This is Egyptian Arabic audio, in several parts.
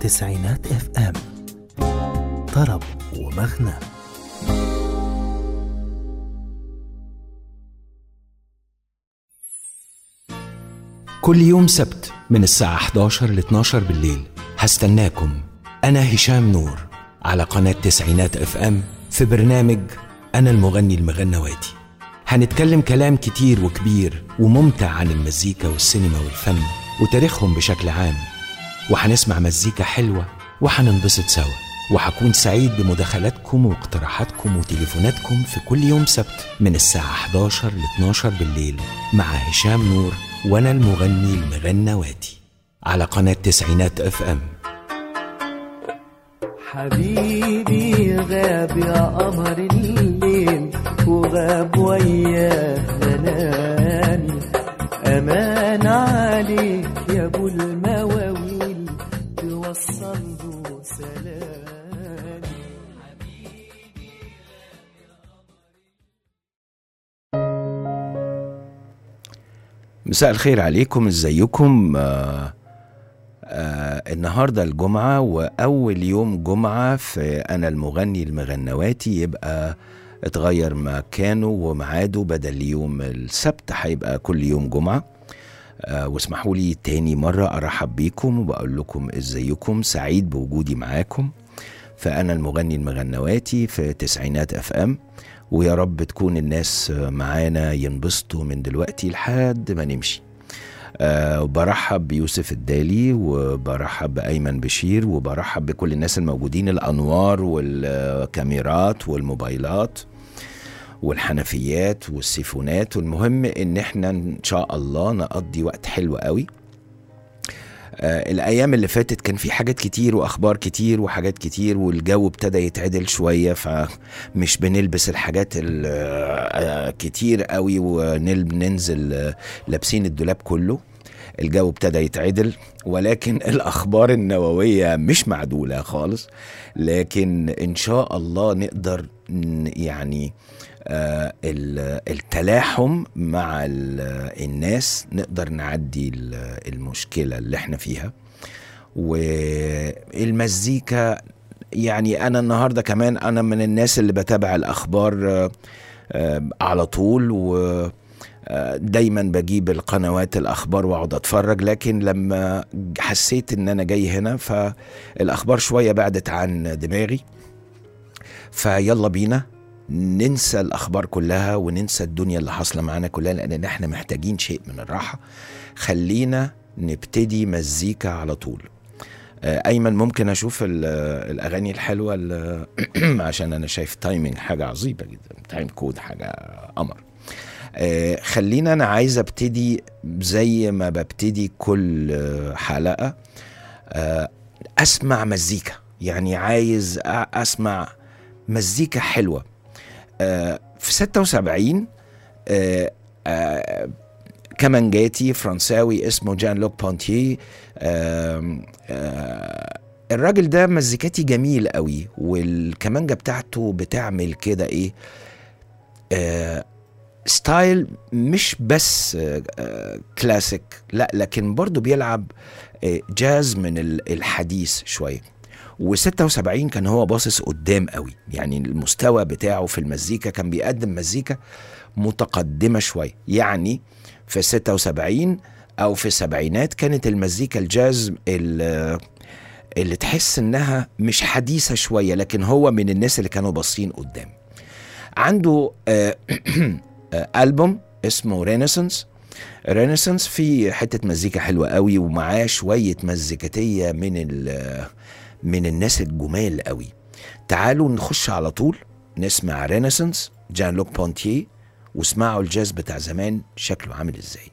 تسعينات اف ام طرب ومغنى كل يوم سبت من الساعة 11 ل 12 بالليل هستناكم أنا هشام نور على قناة تسعينات اف ام في برنامج أنا المغني المغنواتي هنتكلم كلام كتير وكبير وممتع عن المزيكا والسينما والفن وتاريخهم بشكل عام وهنسمع مزيكا حلوة وهننبسط سوا وهكون سعيد بمداخلاتكم واقتراحاتكم وتليفوناتكم في كل يوم سبت من الساعة 11 ل 12 بالليل مع هشام نور وأنا المغني المغنواتي على قناة تسعينات اف ام حبيبي غاب يا قمر الليل وغاب وياه منامي أمان عليك يا أبو المواويل توصل له سلامي مساء الخير عليكم ازيكم آه آه النهارده الجمعة وأول يوم جمعة في أنا المغني المغنواتي يبقى اتغير مكانه وميعاده بدل يوم السبت هيبقى كل يوم جمعة آه واسمحوا لي تاني مرة أرحب بيكم وبقول لكم ازيكم سعيد بوجودي معاكم فأنا المغني المغنواتي في تسعينات اف ام ويا رب تكون الناس معانا ينبسطوا من دلوقتي لحد ما نمشي أه برحب بيوسف الدالي وبرحب بأيمن بشير وبرحب بكل الناس الموجودين الأنوار والكاميرات والموبايلات والحنفيات والسيفونات والمهم ان احنا ان شاء الله نقضي وقت حلو قوي آه الايام اللي فاتت كان في حاجات كتير واخبار كتير وحاجات كتير والجو ابتدى يتعدل شويه فمش بنلبس الحاجات الكتير قوي وننزل آه، لابسين الدولاب كله الجو ابتدى يتعدل ولكن الاخبار النوويه مش معدوله خالص لكن ان شاء الله نقدر ن- يعني آه، ال- التلاحم مع ال- الناس نقدر نعدي ال- المشكله اللي احنا فيها والمزيكا يعني انا النهارده كمان انا من الناس اللي بتابع الاخبار آه، آه، على طول و آه، دايما بجيب القنوات الاخبار واقعد اتفرج لكن لما حسيت ان انا جاي هنا فالاخبار شويه بعدت عن دماغي فيلا بينا ننسى الاخبار كلها وننسى الدنيا اللي حاصله معانا كلها لان احنا محتاجين شيء من الراحه خلينا نبتدي مزيكا على طول آه، ايمن ممكن اشوف ال- الاغاني الحلوه ال- عشان انا شايف تايمينج حاجه عظيمه جدا تايم كود حاجه قمر آه، خلينا انا عايز ابتدي زي ما ببتدي كل آه، حلقه آه، اسمع مزيكا يعني عايز أ- اسمع مزيكا حلوه آه، في 76 آه، آه، كمانجاتي فرنساوي اسمه جان لوك بونتيه آم، آه، الراجل ده مزيكاتي جميل قوي والكمانجة بتاعته بتعمل كده ايه آه، ستايل مش بس آه، آه، كلاسيك لا لكن برضه بيلعب آه، جاز من ال- الحديث شويه و76 كان هو باصص قدام قوي يعني المستوى بتاعه في المزيكا كان بيقدم مزيكا متقدمه شويه يعني في 76 او في السبعينات كانت المزيكا الجاز ال- اللي تحس انها مش حديثه شويه لكن هو من الناس اللي كانوا باصين قدام عنده آه، آه، ألبوم اسمه رينيسانس رينيسانس فيه حتة مزيكا حلوة قوي ومعاه شوية مزيكاتية من ال- من الناس الجمال قوي تعالوا نخش على طول نسمع رينيسانس جان لوك بونتيه واسمعوا الجاز بتاع زمان شكله عامل ازاي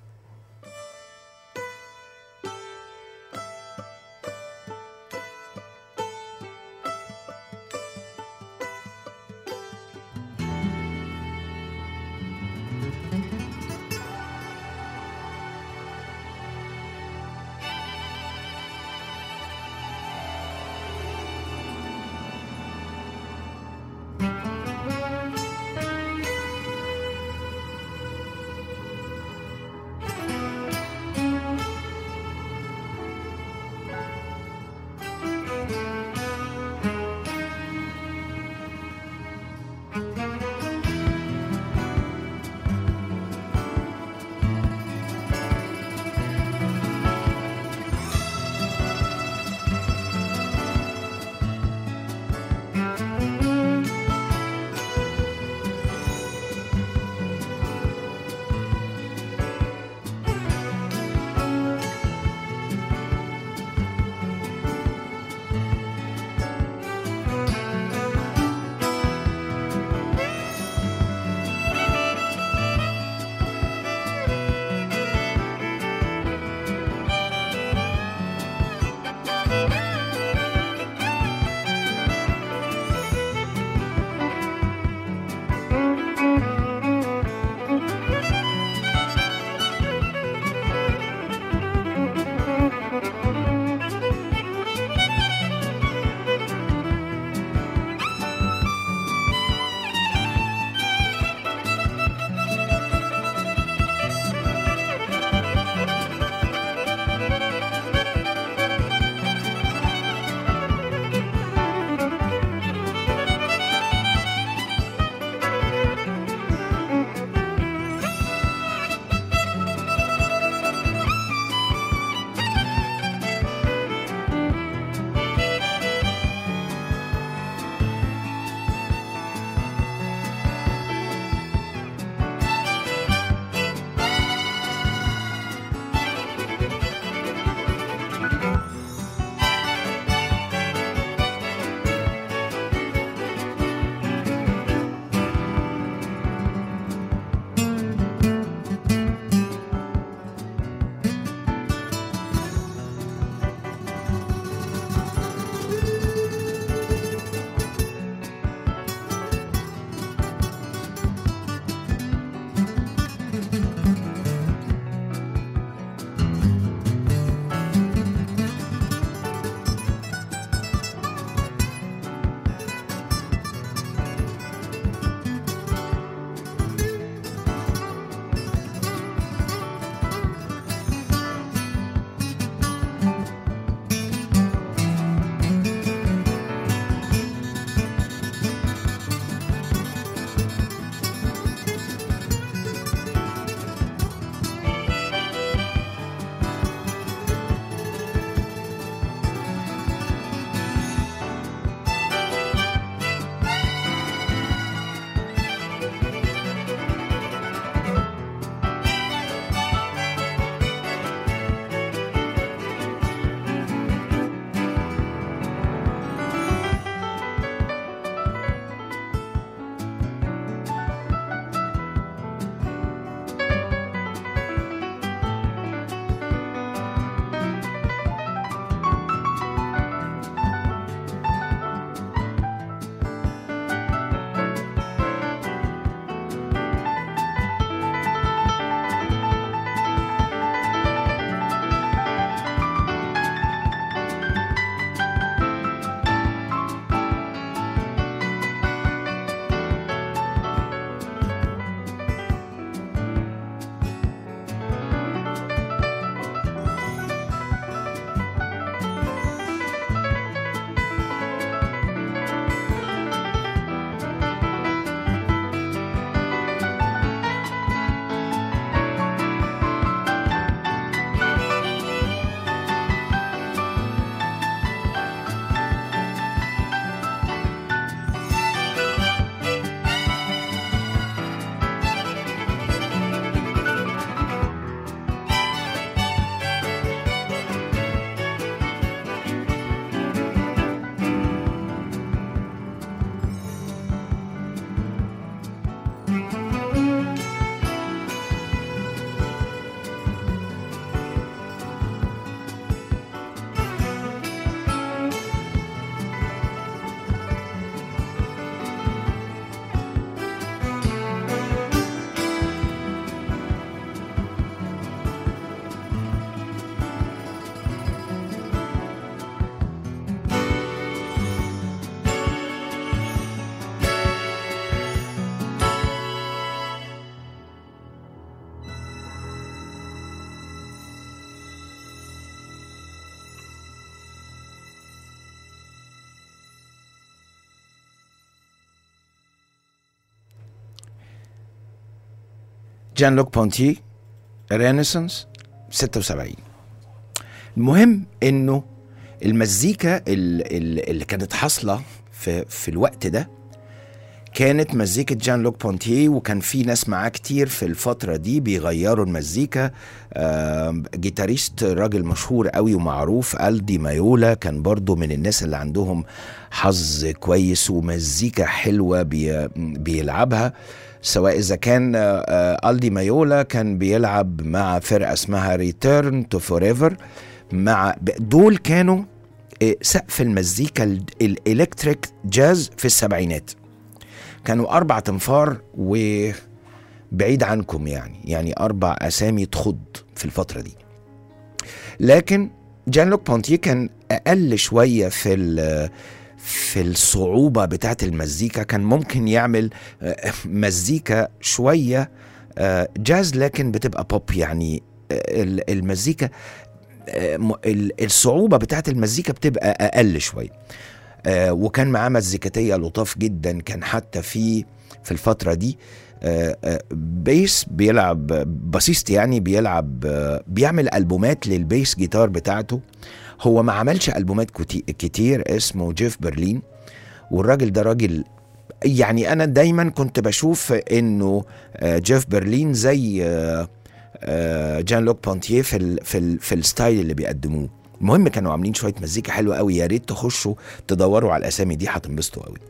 جان لوك بونتي رينيسانس 76 المهم انه المزيكا ال- ال- اللي كانت حاصله في في الوقت ده كانت مزيكة جان لوك بونتيه وكان في ناس معاه كتير في الفترة دي بيغيروا المزيكا آم، جيتاريست راجل مشهور قوي ومعروف ألدي مايولا كان برضو من الناس اللي عندهم حظ كويس ومزيكا حلوة بي بيلعبها سواء إذا كان آه، آه، ألدي مايولا كان بيلعب مع فرقة اسمها ريتيرن تو فوريفر مع دول كانوا آه، سقف المزيكا ال- الإلكتريك جاز في السبعينات كانوا أربع تنفار وبعيد عنكم يعني يعني أربع أسامي تخض في الفترة دي لكن جان لوك بونتيه كان أقل شوية في ال- في الصعوبة بتاعة المزيكا كان ممكن يعمل آه، مزيكا شوية آه، جاز لكن بتبقى بوب يعني آه، ال- المزيكا آه، م- ال- الصعوبة بتاعة المزيكا بتبقى أقل شوية آه، وكان معاه مزيكاتيه لطاف جدا كان حتى في في الفتره دي آه، آه، بيس بيلعب باسيست يعني بيلعب آه، بيعمل البومات للبيس جيتار بتاعته هو ما عملش البومات كتي- كتير اسمه جيف برلين والراجل ده راجل يعني انا دايما كنت بشوف انه آه، جيف برلين زي آه، آه، جان لوك بونتيه في ال في ال في الستايل اللي بيقدموه المهم كانوا عاملين شويه مزيكا حلوه قوي يا ريت تخشوا تدوروا على الاسامي دي هتنبسطوا قوي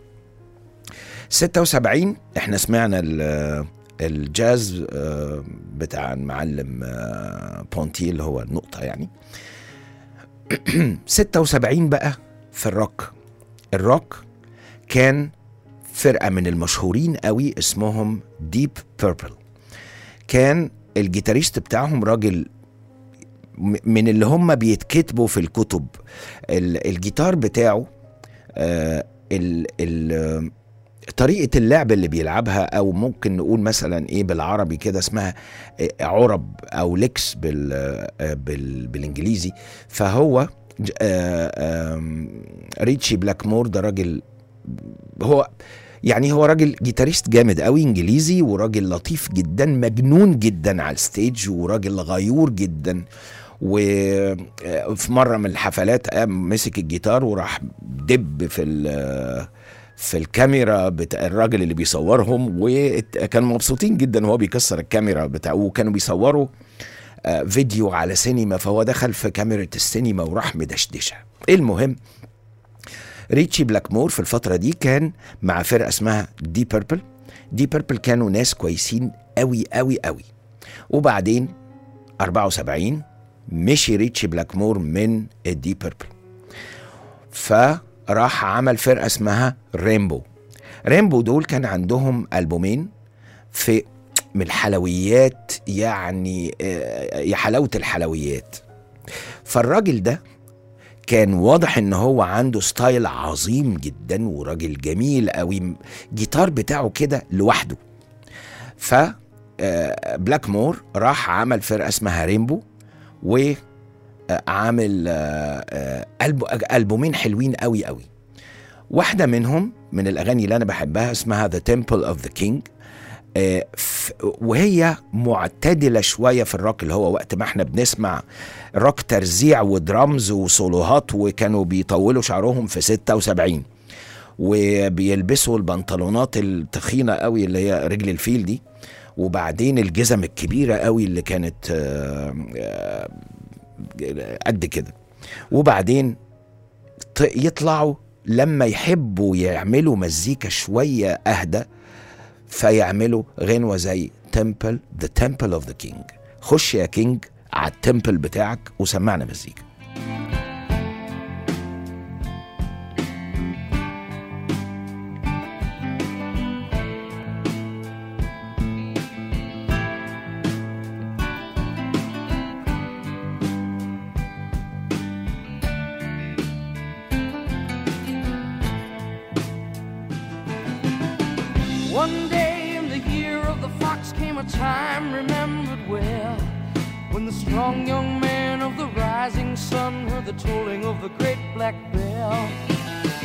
76 احنا سمعنا ال- الجاز آه، بتاع المعلم آه، بونتي اللي هو النقطه يعني 76 بقى في الروك الروك كان فرقه من المشهورين قوي اسمهم ديب بيربل كان الجيتاريست بتاعهم راجل م- من اللي هم بيتكتبوا في الكتب ال- الجيتار بتاعه آه، ال ال آه، طريقة اللعب اللي بيلعبها أو ممكن نقول مثلا إيه بالعربي كده اسمها آه، عرب أو ليكس بال آه، بال بالإنجليزي فهو ج- آه، آم، ريتشي بلاكمور ده راجل هو يعني هو راجل جيتاريست جامد قوي انجليزي وراجل لطيف جدا مجنون جدا على الستيج وراجل غيور جدا وفي مره من الحفلات قام مسك الجيتار وراح دب في ال- في الكاميرا بتاع الراجل اللي بيصورهم وكانوا مبسوطين جدا وهو بيكسر الكاميرا بتاعه وكانوا بيصوروا آه، فيديو على سينما فهو دخل في كاميرا السينما وراح مدشدشها المهم ريتشي بلاكمور في الفترة دي كان مع فرقة اسمها دي بيربل دي بيربل كانوا ناس كويسين قوي قوي قوي وبعدين 74 مشي ريتشي بلاكمور من الدي بيربل فراح عمل فرقة اسمها ريمبو ريمبو دول كان عندهم ألبومين في من الحلويات يعني آه، يا حلاوة الحلويات فالراجل ده كان واضح ان هو عنده ستايل عظيم جدا وراجل جميل قوي جيتار بتاعه كده لوحده ف آه، بلاك مور راح عمل فرقه اسمها ريمبو وعامل ألبومين حلوين قوي قوي واحده منهم من الاغاني اللي انا بحبها اسمها ذا تمبل اوف ذا كينج وهي معتدله شويه في الروك اللي هو وقت ما احنا بنسمع روك ترزيع ودرامز وسولوهات وكانوا بيطولوا شعرهم في 76 وبيلبسوا البنطلونات التخينه قوي اللي هي رجل الفيل دي وبعدين الجزم الكبيره قوي اللي كانت آه، آه، قد كده وبعدين ط- يطلعوا لما يحبوا يعملوا مزيكا شويه اهدى فيعملوا غنوه زي تمبل ذا تمبل اوف ذا كينج خش يا كينج على التمبل بتاعك وسمعنا مزيكا One day in the year of the fox came a time remembered well when the strong young man of the rising sun heard the tolling of the great black bell.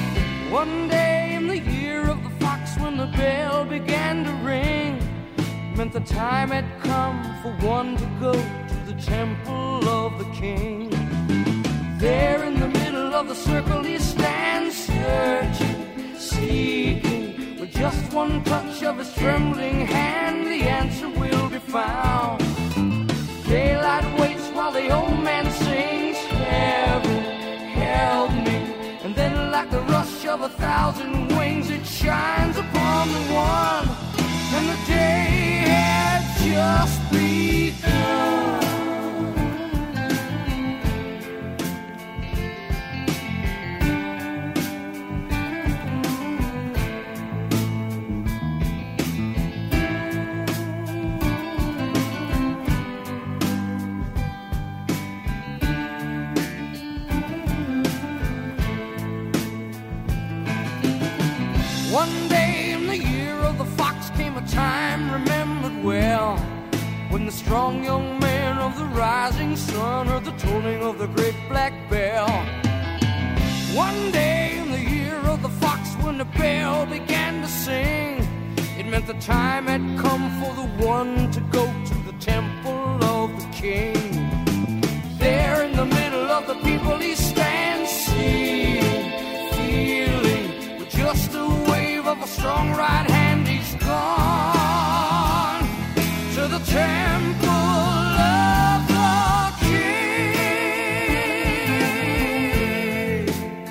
One day in the year of the fox when the bell began to ring, meant the time had come for one to go to the temple of the king. There in the middle of the circle he stands, searching, seeking. With just one touch of his trembling hand, the answer will be found. Daylight waits while the old man sings, Heaven, help me. And then, like the rush of a thousand wings, it shines upon the one. And the day had just begun. One day in the year of the fox came a time remembered well when the strong young man of the rising sun heard the tolling of the great black bell. One day in the year of the fox when the bell began to sing, it meant the time had come for the one to go to the temple of the king. There in the middle of the people he stands, seeing, feeling, with just a wave of a strong right hand, he's gone to the temple of the king.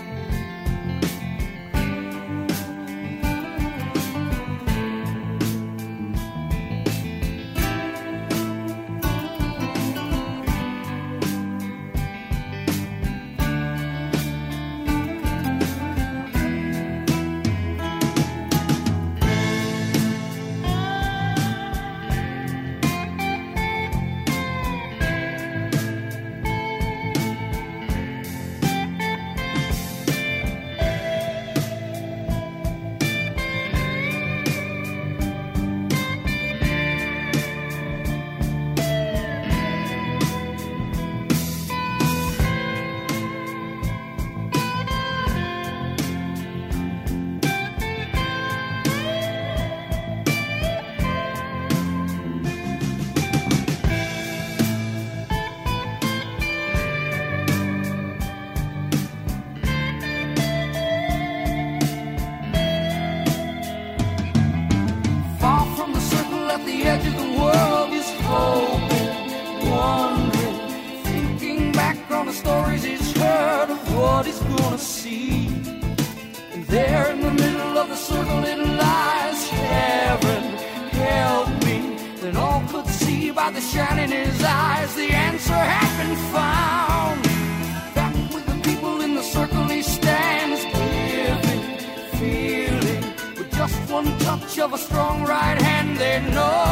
Far from the circle at the edge of the world, he's hoping, wondering, thinking back on the stories he's heard of what he's gonna see. And there in the middle of the circle it lies, heaven, help me. Then all could see by the shine in his eyes, the answer had been found. Back with the people in the circle he stands, giving, feeling. With just one touch of a strong right hand, they know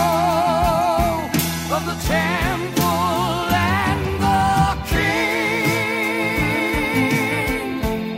of the temple and the king.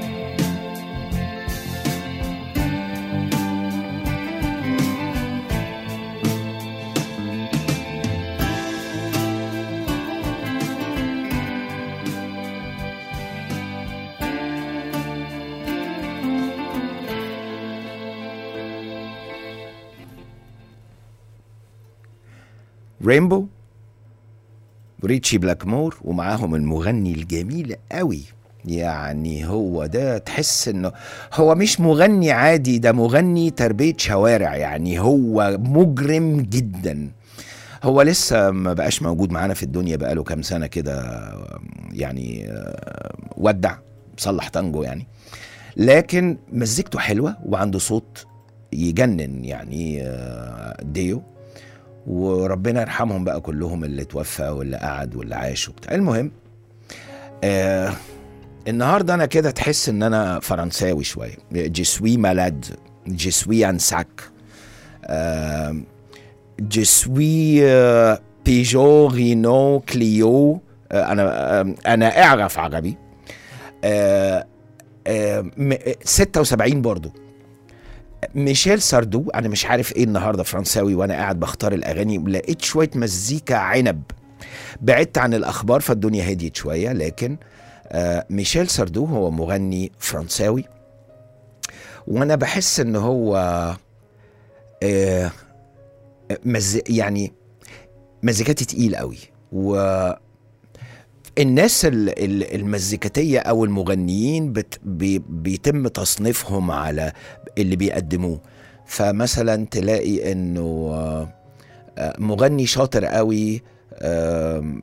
رينبو ريتشي بلاكمور ومعاهم المغني الجميل قوي يعني هو ده تحس انه هو مش مغني عادي ده مغني تربية شوارع يعني هو مجرم جدا هو لسه ما بقاش موجود معانا في الدنيا بقاله كام سنة كده يعني آه، ودع صلح تانجو يعني لكن مزيكته حلوة وعنده صوت يجنن يعني آه، ديو وربنا يرحمهم بقى كلهم اللي توفى واللي قعد واللي عاش وبتاع المهم آه النهارده انا كده تحس ان انا فرنساوي شويه جسوي مالاد جسوي انساك آه جسوي آه بيجو رينو كليو آه انا آه انا اعرف عربي آه آه م- 76 برضو ميشيل ساردو انا مش عارف ايه النهارده فرنساوي وانا قاعد بختار الاغاني لقيت شويه مزيكا عنب بعدت عن الاخبار فالدنيا هديت شويه لكن آه ميشيل ساردو هو مغني فرنساوي وانا بحس ان هو آه مز... يعني مزيكاتي تقيل قوي و الناس ال- ال- المزيكاتية أو المغنيين بت بي بيتم تصنيفهم على اللي بيقدموه فمثلا تلاقي إنه آه، آه، مغني شاطر قوي آم،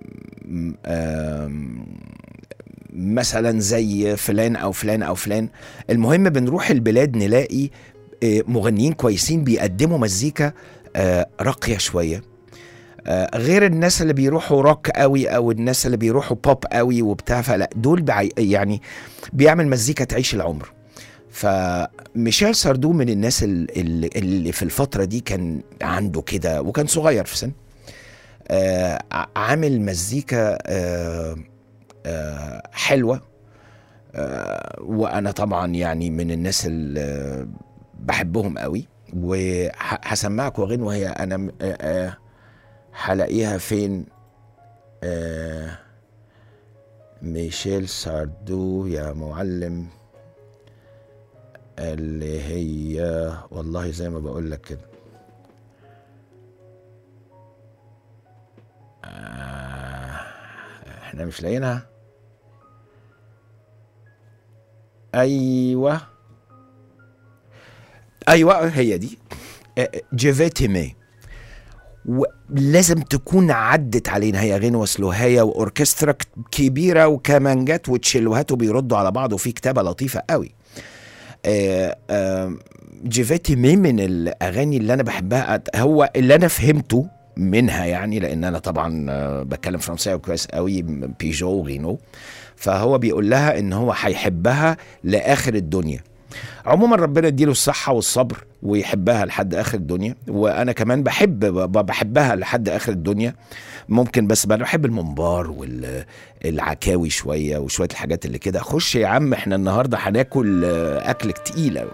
آم، مثلا زي فلان أو فلان أو فلان المهم بنروح البلاد نلاقي آه، مغنيين كويسين بيقدموا مزيكا آه، راقية شوية آه، غير الناس اللي بيروحوا روك قوي او الناس اللي بيروحوا بوب قوي وبتاع فلا دول بعي يعني بيعمل مزيكا تعيش العمر فميشيل ساردو من الناس ال- ال- اللي في الفترة دي كان عنده كده وكان صغير في سن آه، ع- عامل مزيكا آه، آه، حلوة آه، وانا طبعا يعني من الناس اللي بحبهم قوي وهسمعكوا غنوة هي انا م- آه، آه، هلاقيها فين آه ميشيل ساردو يا معلم اللي هي والله زي ما بقول لك كده آه احنا مش لاقيينها ايوه ايوه هي دي جيفيتيمي ولازم تكون عدت علينا هي غنوة سلوهاية وأوركسترا ك- كبيرة وكمانجات وتشيلوهات وبيردوا على بعض وفي كتابة لطيفة قوي آه، آه، جيفيتي مي من الأغاني اللي أنا بحبها أت- هو اللي أنا فهمته منها يعني لأن أنا طبعا آه، بتكلم فرنساوي كويس قوي م- بيجو وغينو فهو بيقول لها إن هو هيحبها لآخر الدنيا عموما ربنا يديله الصحة والصبر ويحبها لحد آخر الدنيا وأنا كمان بحب ب- بحبها لحد آخر الدنيا ممكن بس بقى بحب الممبار والعكاوي شوية وشوية الحاجات اللي كده خش يا عم احنا النهاردة هناكل آه، أكل تقيل أوي.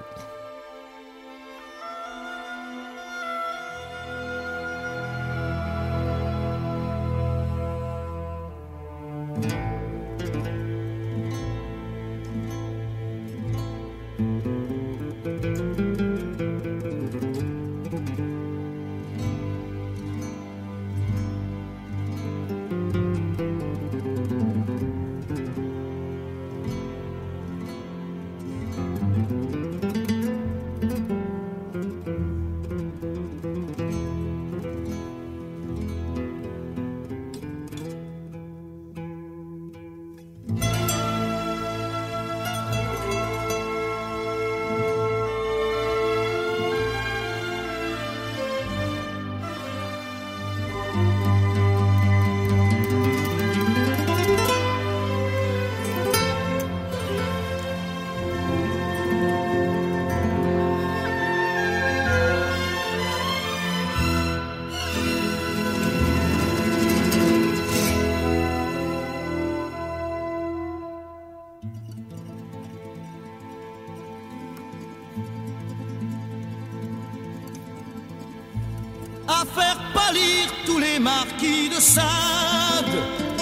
à faire pâlir tous les marquis de Sade,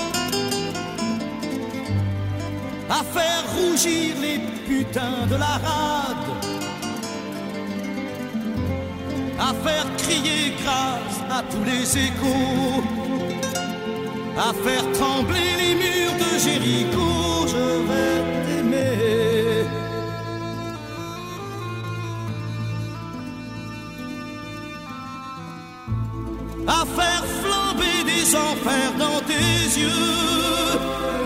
à faire rougir les putains de la rade, à faire crier grâce à tous les échos, à faire trembler les murs de Jéricho, je vais t'aimer. à faire flamber des enfers dans tes yeux,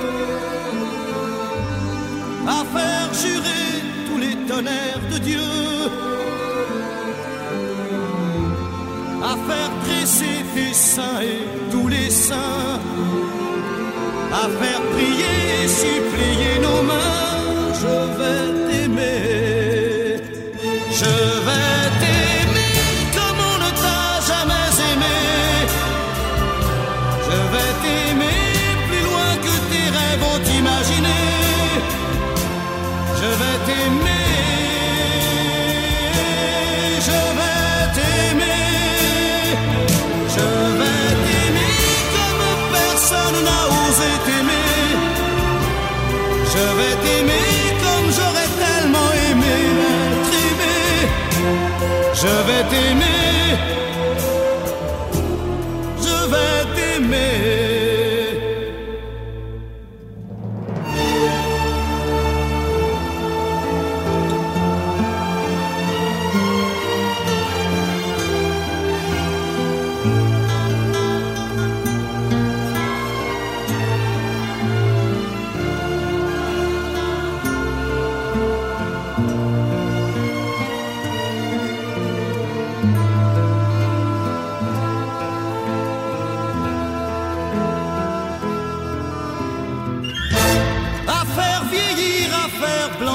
à faire jurer tous les tonnerres de Dieu, à faire dresser tes saints et tous les saints, à faire prier et supplier nos mains, je vais t'aimer, je vais t'aimer comme on ne t'a jamais aimé. Je vais t'aimer plus loin que tes rêves ont imaginé. Je vais t'aimer. Je vais t'aimer. Je vais t'aimer comme personne n'a osé t'aimer. Je vais t'aimer comme j'aurais tellement aimé être aimé. Je vais t'aimer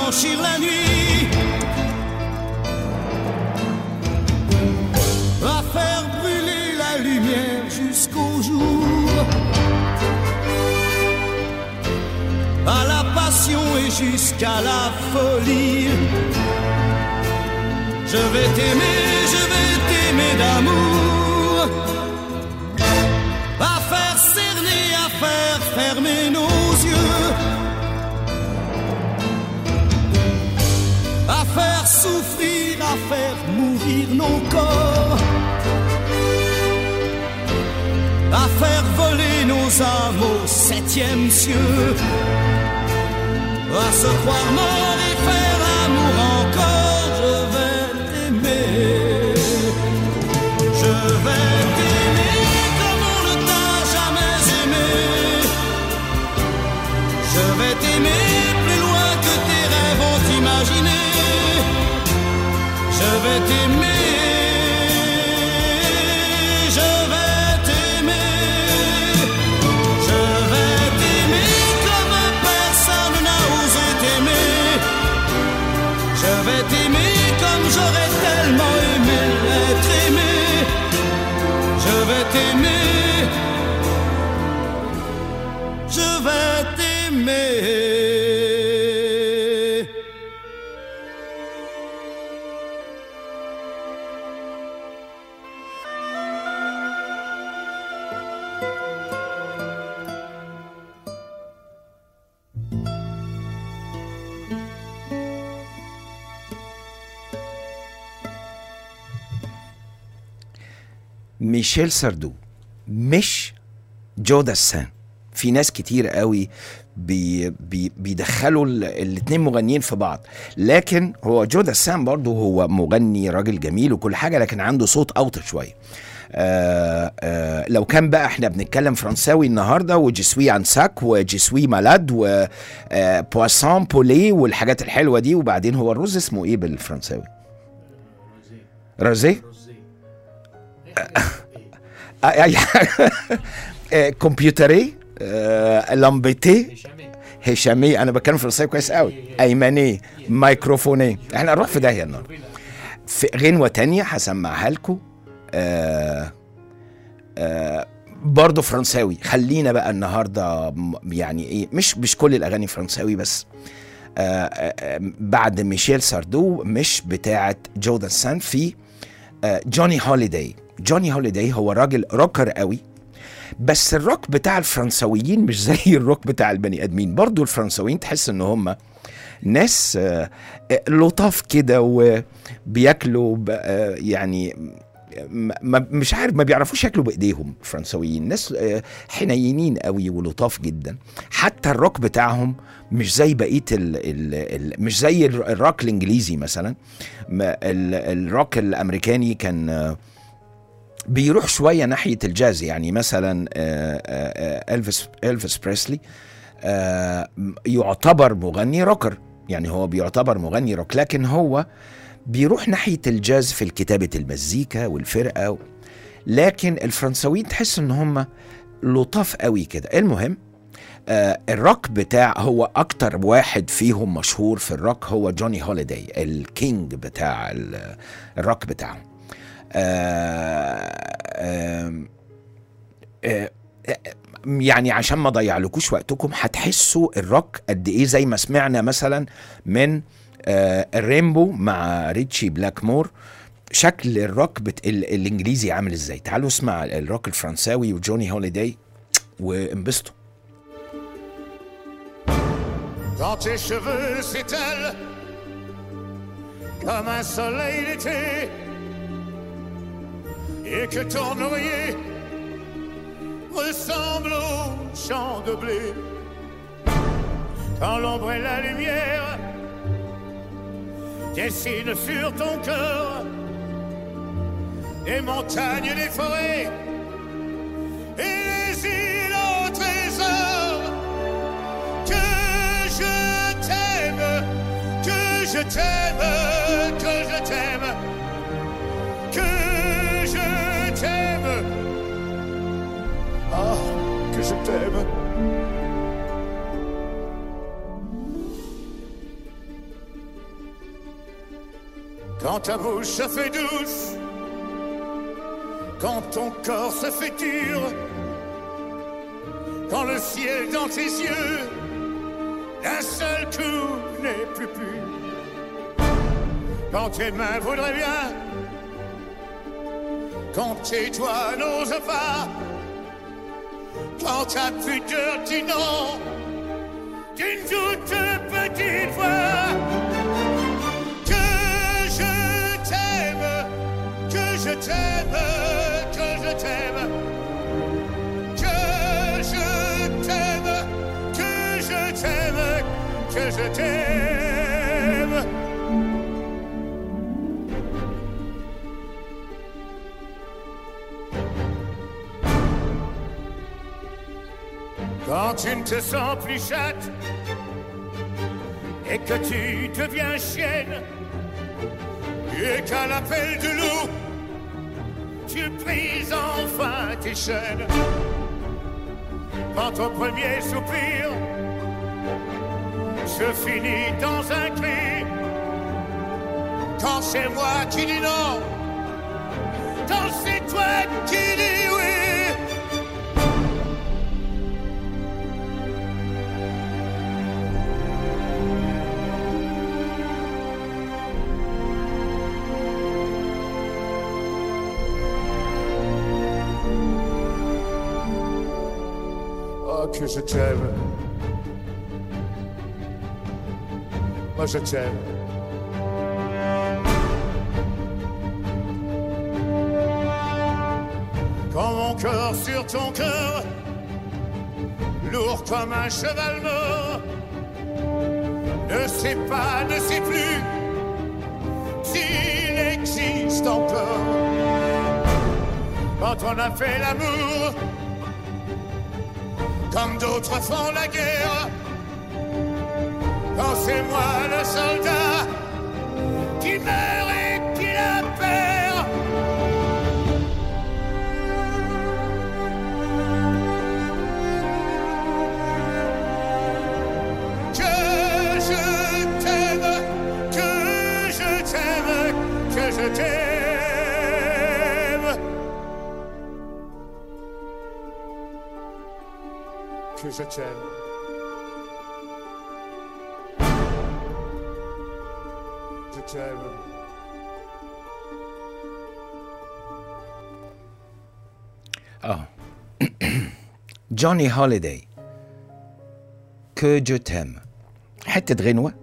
blanchir la nuit, à faire brûler la lumière jusqu'au jour, à la passion et jusqu'à la folie. Je vais t'aimer, je vais t'aimer d'amour, à faire cerner, à faire fermer nos yeux. à faire souffrir, à faire mourir nos corps, à faire voler nos âmes au septième cieux, à se croire mort et faire l'amour encore. Je vais t'aimer, je vais t'aimer comme on ne t'a jamais aimé. Je vais t'aimer plus loin que tes rêves ont imaginé. Je vais t'aimer. Je vais t'aimer. Je vais t'aimer comme personne n'a osé t'aimer. Je vais t'aimer comme j'aurais tellement aimé être aimé. Je vais t'aimer. Je vais t'aimer. ميشيل ساردو مش جو داسان في ناس كتير قوي بي بي بيدخلوا ال- الاتنين مغنيين في بعض لكن هو جو داسان برضه هو مغني راجل جميل وكل حاجه لكن عنده صوت اوطى شويه آه آه لو كان بقى احنا بنتكلم فرنساوي النهارده وجسوي انساك وجسوي مالاد وبواسون بولي والحاجات الحلوه دي وبعدين هو الرز اسمه ايه بالفرنساوي؟ روزيه؟ آه، اي حاجه آه، كمبيوتري آه، لامبيتي هشامي انا بتكلم فرنساوي كويس قوي ايماني مايكروفوني احنا نروح في داهيه النهارده في غنوه تانية هسمعها لكم آه آه برضه فرنساوي خلينا بقى النهارده م- يعني ايه مش مش كل الاغاني فرنساوي بس آه آه آه، بعد ميشيل ساردو مش بتاعه جو داسان في آه، جوني هوليداي جوني هوليداي هو راجل روكر قوي بس الروك بتاع الفرنساويين مش زي الروك بتاع البني ادمين برضو الفرنساويين تحس ان هم ناس آه، آه، لطاف كده وبياكلوا ب- آه، يعني ما- ما مش عارف ما بيعرفوش ياكلوا بايديهم الفرنساويين ناس آه، حنينين قوي ولطاف جدا حتى الروك بتاعهم مش زي بقيه ال ال ال مش زي ال- الروك الانجليزي مثلا ما ال- الروك الامريكاني كان آه، بيروح شويه ناحيه الجاز يعني مثلا آه، آه، آه، الفيس الفيس بريسلي آه، يعتبر مغني روكر يعني هو بيعتبر مغني روك لكن هو بيروح ناحيه الجاز في كتابه المزيكا والفرقه و... لكن الفرنساويين تحس ان هم لطاف قوي كده المهم آه الروك بتاع هو اكتر واحد فيهم مشهور في الروك هو جوني هوليداي الكينج بتاع ال- الروك بتاعهم آه آم، آه آه، يعني عشان ما اضيعلكوش وقتكم هتحسوا الروك قد ايه زي ما سمعنا مثلا من آه الرينبو مع ريتشي بلاك مور شكل الروك بت... ال... الانجليزي عامل ازاي تعالوا اسمع الروك الفرنساوي وجوني هوليداي وانبسطوا Quand tes cheveux s'étalent comme un soleil d'été et que ton oreiller ressemble au champ de blé. Quand l'ombre et la lumière dessinent sur ton cœur des montagnes et des forêts et les îles au trésor que je t'aime, que je t'aime, que je t'aime, que je t'aime. Ah, que je t'aime. Quand ta bouche se fait douce, quand ton corps se fait dur, quand le ciel dans tes yeux, d'un seul coup n'est plus pur. Quand tes mains voudraient bien, quand tes doigts n'osent pas, quand ta pudeur dit non, d'une toute petite voix, que je t'aime, que je t'aime, que je t'aime, que je t'aime, que je t'aime, que je t'aime. Quand tu ne te sens plus chatte et que tu deviens chienne et qu'à l'appel de loup, tu brises enfin tes chaînes. Quand ton premier soupir se finit dans un cri, quand c'est moi qui dis non, quand c'est toi qui dis oui. Oh, que je t'aime. Moi, je t'aime. Quand mon corps sur ton cœur, lourd comme un cheval mort, ne sait pas, ne sait plus s'il existe encore. Quand on a fait l'amour, comme d'autres font la guerre. Quand c'est moi le soldat qui meurt et qui la perd. Que je t'aime, que je t'aime, que je t'aime. Que je t'aime. Je t'aime. اه جوني هوليداي كو جو تيم حتة غنوة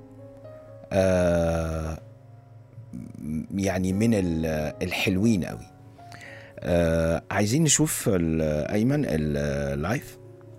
آه يعني من ال- الحلوين قوي آه عايزين نشوف ال- ايمن اللايف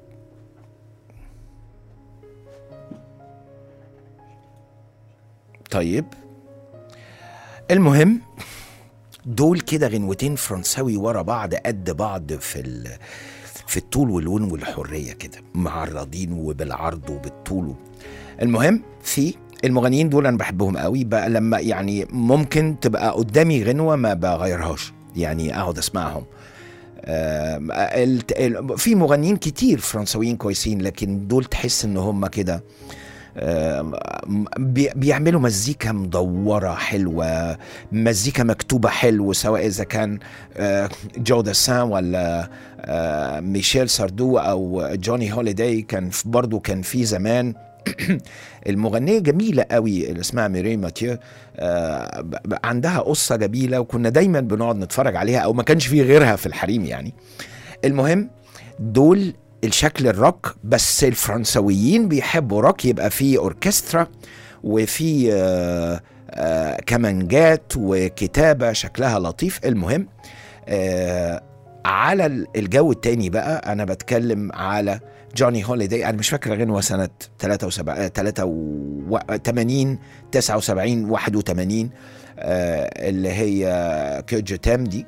طيب المهم دول كده غنوتين فرنساوي ورا بعض قد بعض في ال... في الطول واللون والحريه كده معرضين وبالعرض وبالطول المهم في المغنيين دول انا بحبهم قوي بقى لما يعني ممكن تبقى قدامي غنوه ما بغيرهاش يعني اقعد اسمعهم آم، الت- ال- في مغنيين كتير فرنساويين كويسين لكن دول تحس ان هم كده آم، بي- بيعملوا مزيكا مدورة حلوة مزيكا مكتوبة حلو سواء إذا كان آه، جو داسان ولا آه، ميشيل ساردو أو جوني هوليداي كان في- برضو كان في زمان المغنية جميلة قوي اللي اسمها ميري ماتيو آه، ب- ب- عندها قصة جميلة وكنا دايما بنقعد نتفرج عليها أو ما كانش في غيرها في الحريم يعني المهم دول الشكل الروك بس الفرنسويين بيحبوا روك يبقى فيه اوركسترا وفي آه، آه، كمانجات وكتابه شكلها لطيف المهم آه، على ال- الجو التاني بقى انا بتكلم على جوني هوليداي انا مش فاكر غنوه سنه 73 83 79 81 آه، اللي هي كوجو تام دي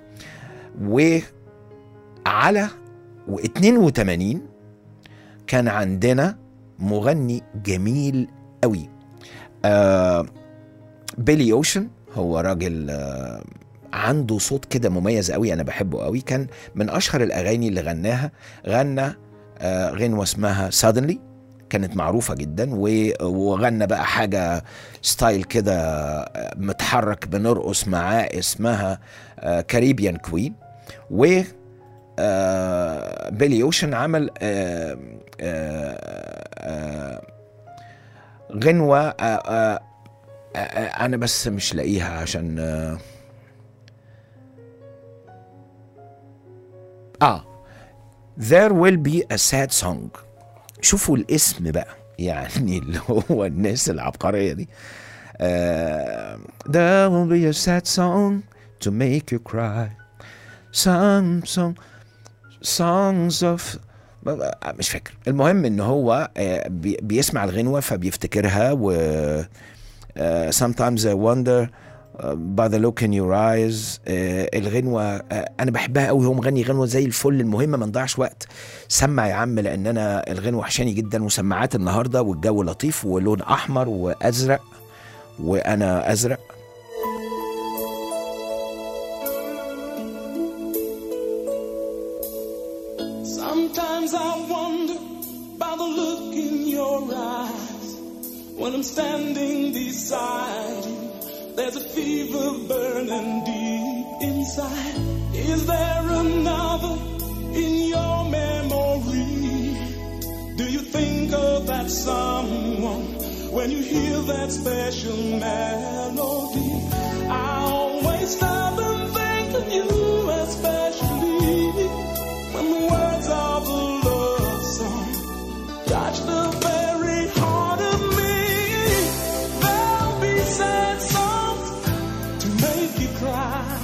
وعلى و82 كان عندنا مغني جميل قوي آه بيلي اوشن هو راجل آه عنده صوت كده مميز قوي انا بحبه قوي كان من اشهر الاغاني اللي غناها غنى آه غنوه اسمها suddenly كانت معروفة جدا و- وغنى بقى حاجة ستايل كده آه، متحرك بنرقص معاه اسمها كاريبيان كوين و آه، بيلي اوشن عمل آه، آه، آه، غنوة آه، آه، آه، آه، انا بس مش لاقيها عشان آه، اه There will be a sad song شوفوا الاسم بقى يعني اللي هو الناس العبقرية دي آه There will be a sad song to make you cry Some song songs of مش فاكر المهم ان هو آه، بي- بيسمع الغنوة فبيفتكرها و آه، sometimes I wonder uh, by the look in your eyes آه، الغنوة آه، انا بحبها قوي هو مغني غنوة زي الفل المهم ما نضيعش وقت سمع يا عم لان انا الغنوة وحشاني جدا وسماعات النهاردة والجو لطيف ولون احمر وازرق وانا ازرق Sometimes I wonder by the look in your eyes when I'm standing beside you. There's a fever burning deep inside. Is there another in your memory? Do you think of that someone when you hear that special melody? I always stop and think of you especially when the words of the love song touch the very heart of me. There'll be sad songs to make you cry.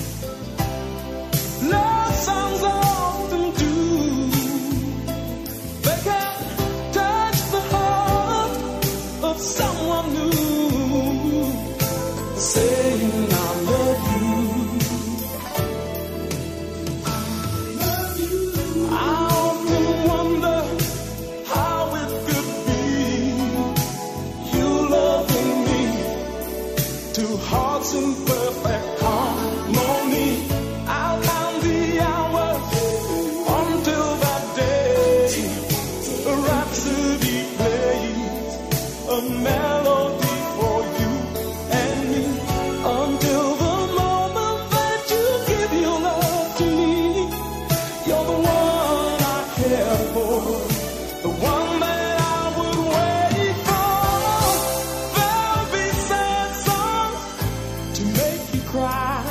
Love songs often do. They can touch the heart of someone new, saying I love you. I often wonder how it could be you loving me, two hearts in perfect harmony. I'll count the hours until that day. A rhapsody plays a melody for you and me until the moment that you give your love to me. You're the one I care for, the one that I would wait for. There'll be sad songs to make you cry.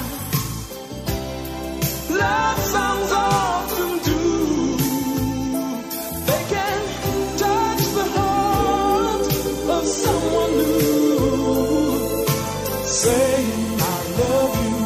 Love songs often do. They can touch the heart of someone new, saying I love you.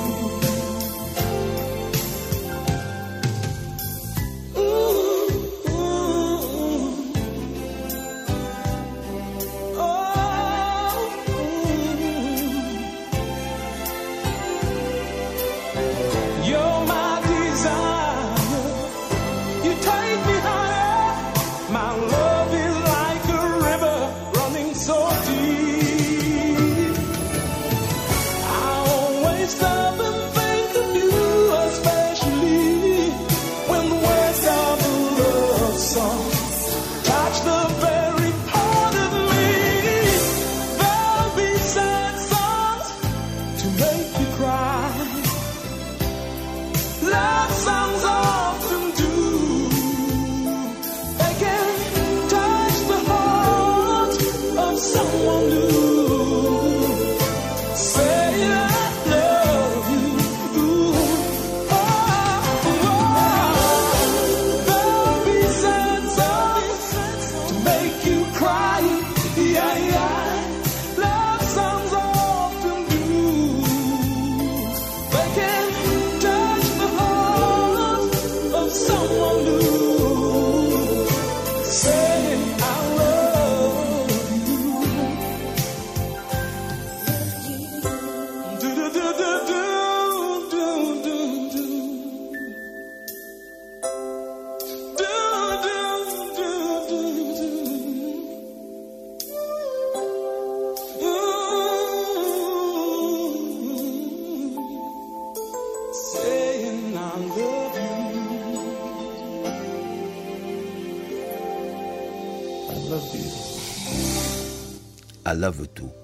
You're my desire. You take me higher. My love is like a river running so deep. I always stop and think of you, especially when the words of a love song touch the very heart of me. There'll be sad songs to make you cry. Love songs often do. They can touch the heart of someone new. Say I love you. Oh, oh. There'll be sad songs to make you cry. Yeah, yeah. Love songs often do. They can touch the heart of someone new. Saying I love you. Do do do do do do do do. Do do do do do. I love you too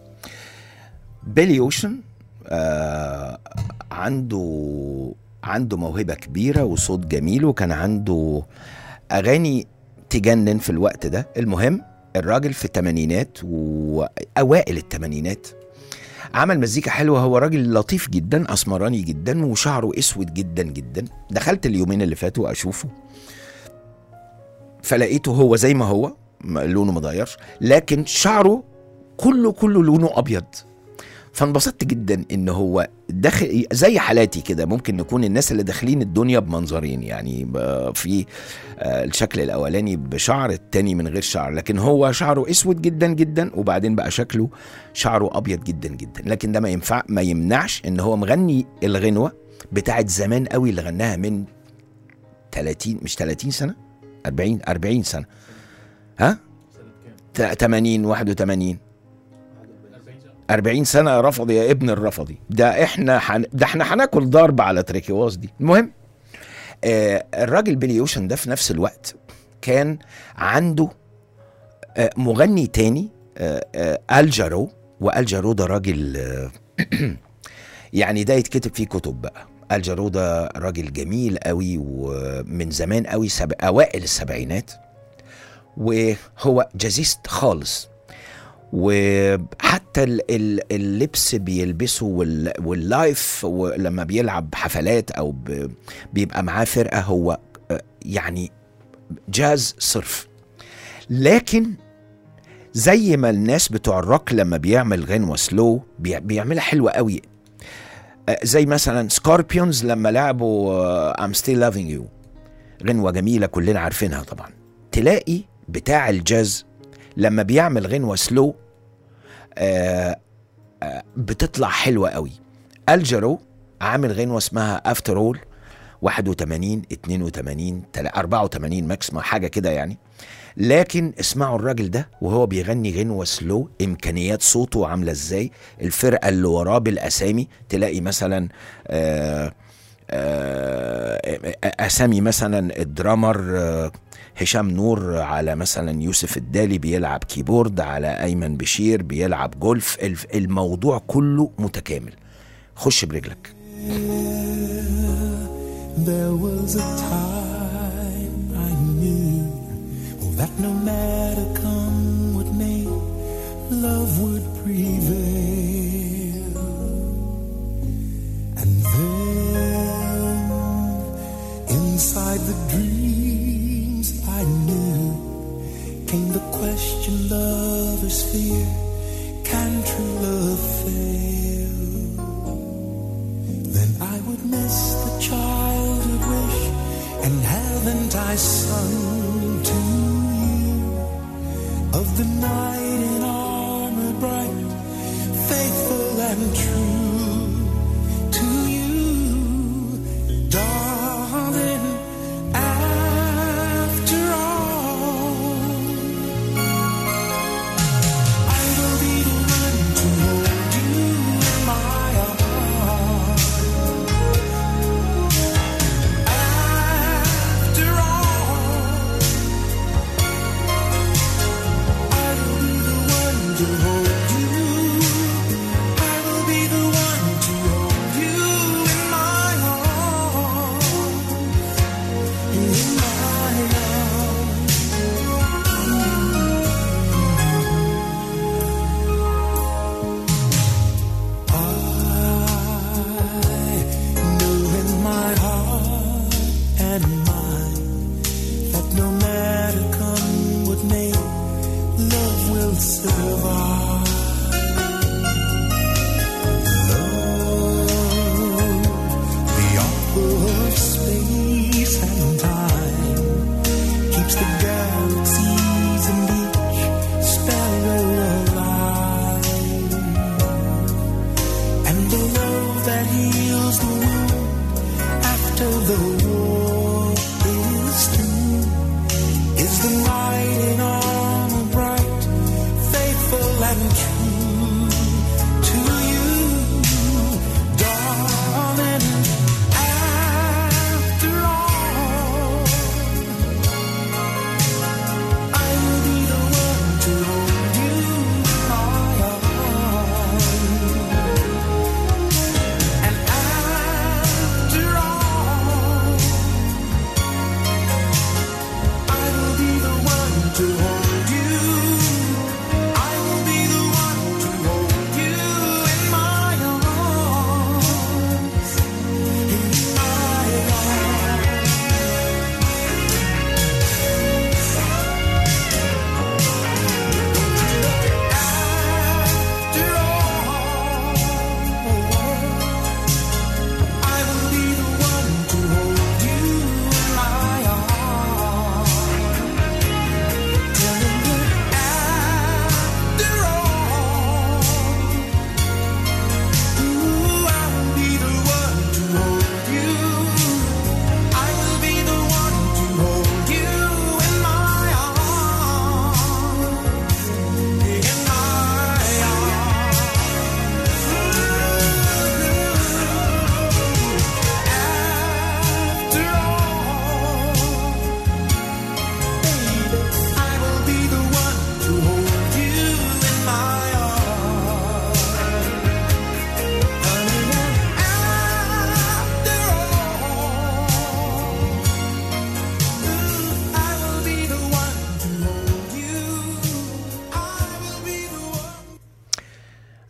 بيلي اوشن آه عنده عنده موهبة كبيرة وصوت جميل وكان عنده أغاني تجنن في الوقت ده المهم الراجل في الثمانينات وأوائل الثمانينات عمل مزيكا حلوة هو راجل لطيف جدا أسمراني جدا وشعره أسود جدا جدا دخلت اليومين اللي فاتوا أشوفه فلقيته هو زي ما هو م- لونه متغيرش لكن شعره كله كله لونه أبيض فانبسطت جدا ان هو داخل زي حالاتي كده ممكن نكون الناس اللي داخلين الدنيا بمنظرين يعني ب- في آه، الشكل الاولاني بشعر التاني من غير شعر لكن هو شعره اسود جدا جدا وبعدين بقى شكله شعره ابيض جدا جدا لكن ده ما ينفع ما يمنعش ان هو مغني الغنوه بتاعت زمان قوي اللي غناها من 30 مش 30 سنه 40 40 سنه ها 80 81 40 سنه يا رفضي يا ابن الرفضي ده احنا حن... ده احنا هناكل ضرب على تريكيواز دي المهم آه الراجل بيلي اوشن ده في نفس الوقت كان عنده آه مغني تاني آه آه الجارو والجارو ده راجل آه يعني ده يتكتب فيه كتب بقى الجارو ده راجل جميل قوي ومن زمان قوي سب... اوائل السبعينات وهو جازيست خالص وحتى ال- ال- اللبس بيلبسه وال- واللايف ولما بيلعب حفلات او ب- بيبقى معاه فرقه هو آه، يعني جاز صرف لكن زي ما الناس بتوع الروك لما بيعمل غنوه سلو بي- بيعملها حلوه قوي آه، زي مثلا سكوربيونز لما لعبوا ام ستيل لافينج يو غنوه جميله كلنا عارفينها طبعا تلاقي بتاع الجاز لما بيعمل غنوه سلو آه آه بتطلع حلوه قوي الجرو عامل غنوه اسمها افتر اول 81 82 تلا- 84 ماكسيمم حاجه كده يعني لكن اسمعوا الراجل ده وهو بيغني غنوه سلو امكانيات صوته عامله ازاي الفرقه اللي وراه بالاسامي تلاقي مثلا آه آه، اسامي مثلا الدرامر آه، هشام نور على مثلا يوسف الدالي بيلعب كيبورد على ايمن بشير بيلعب جولف الف- الموضوع كله متكامل خش برجلك There was a time I knew oh, that no matter come what may, love would prevail. And then, inside the dreams I knew, came the question lovers fear: Can true love fail? Then I would miss the childhood wish, and haven't I sung to you of the night in armor bright, faithful and true to you, darling. After all, I will be the one to hold you in my arms. After all, I will be the one to hold you. I will be the one to hold you in my arms. In my arms. I know in my heart and mind that no matter come what may, love will survive. Love, the author of space and time, keeps the galaxies and each sparrow alive. And the love that heals the wound after the war is through is the knight in armor bright, faithful and true.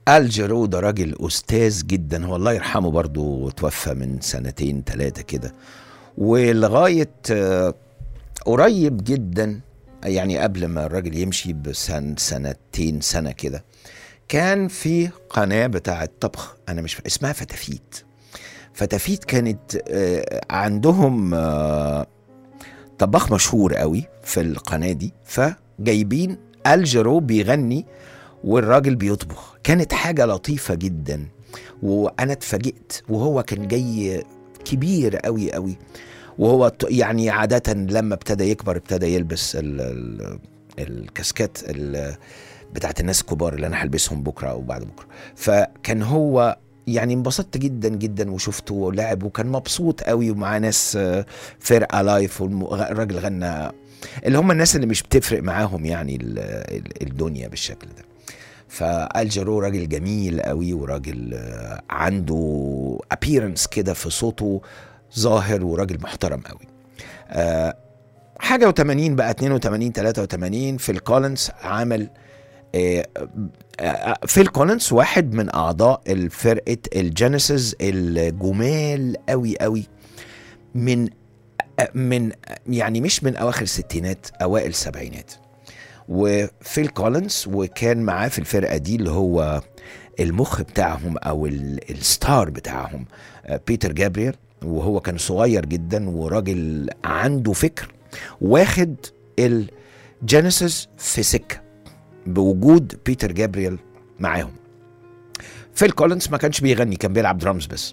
الجيرو ده راجل استاذ جدا هو الله يرحمه برضو توفى من سنتين ثلاثه كده ولغايه آه، قريب جدا يعني قبل ما الراجل يمشي بسن سنتين سنه كده كان في قناه بتاعه طبخ انا مش فا- اسمها فتافيت فتافيت كانت آه، عندهم آه، طباخ مشهور قوي في القناه دي فجايبين الجيرو بيغني والراجل بيطبخ كانت حاجه لطيفه جدا وانا اتفاجئت وهو كان جاي كبير قوي قوي وهو ت- يعني عاده لما ابتدى يكبر ابتدى يلبس ال ال الكاسكات ال- بتاعت الناس الكبار اللي انا هلبسهم بكره او بعد بكره فكان هو يعني انبسطت جدا جدا وشفته لعب وكان مبسوط قوي ومعاه ناس آه، فرقه لايف والراجل غنى اللي هم الناس اللي مش بتفرق معاهم يعني ال- ال- الدنيا بالشكل ده فالجيرو راجل جميل قوي وراجل آه، عنده ابييرنس كده في صوته ظاهر وراجل محترم قوي آه، حاجه و80 بقى 82 83 في الكولنز عمل آه، آه، فيل كولنز واحد من اعضاء الفرقه الجينيسيس الجمال قوي قوي من آه، من يعني مش من اواخر الستينات اوائل السبعينات وفيل كولنز وكان معاه في الفرقه دي اللي هو المخ بتاعهم او ال- الستار بتاعهم آه، بيتر جابريل وهو كان صغير جدا وراجل عنده فكر واخد الجينيسيس في سكه بوجود بيتر جابريل معاهم فيل كولنز ما كانش بيغني كان بيلعب درامز بس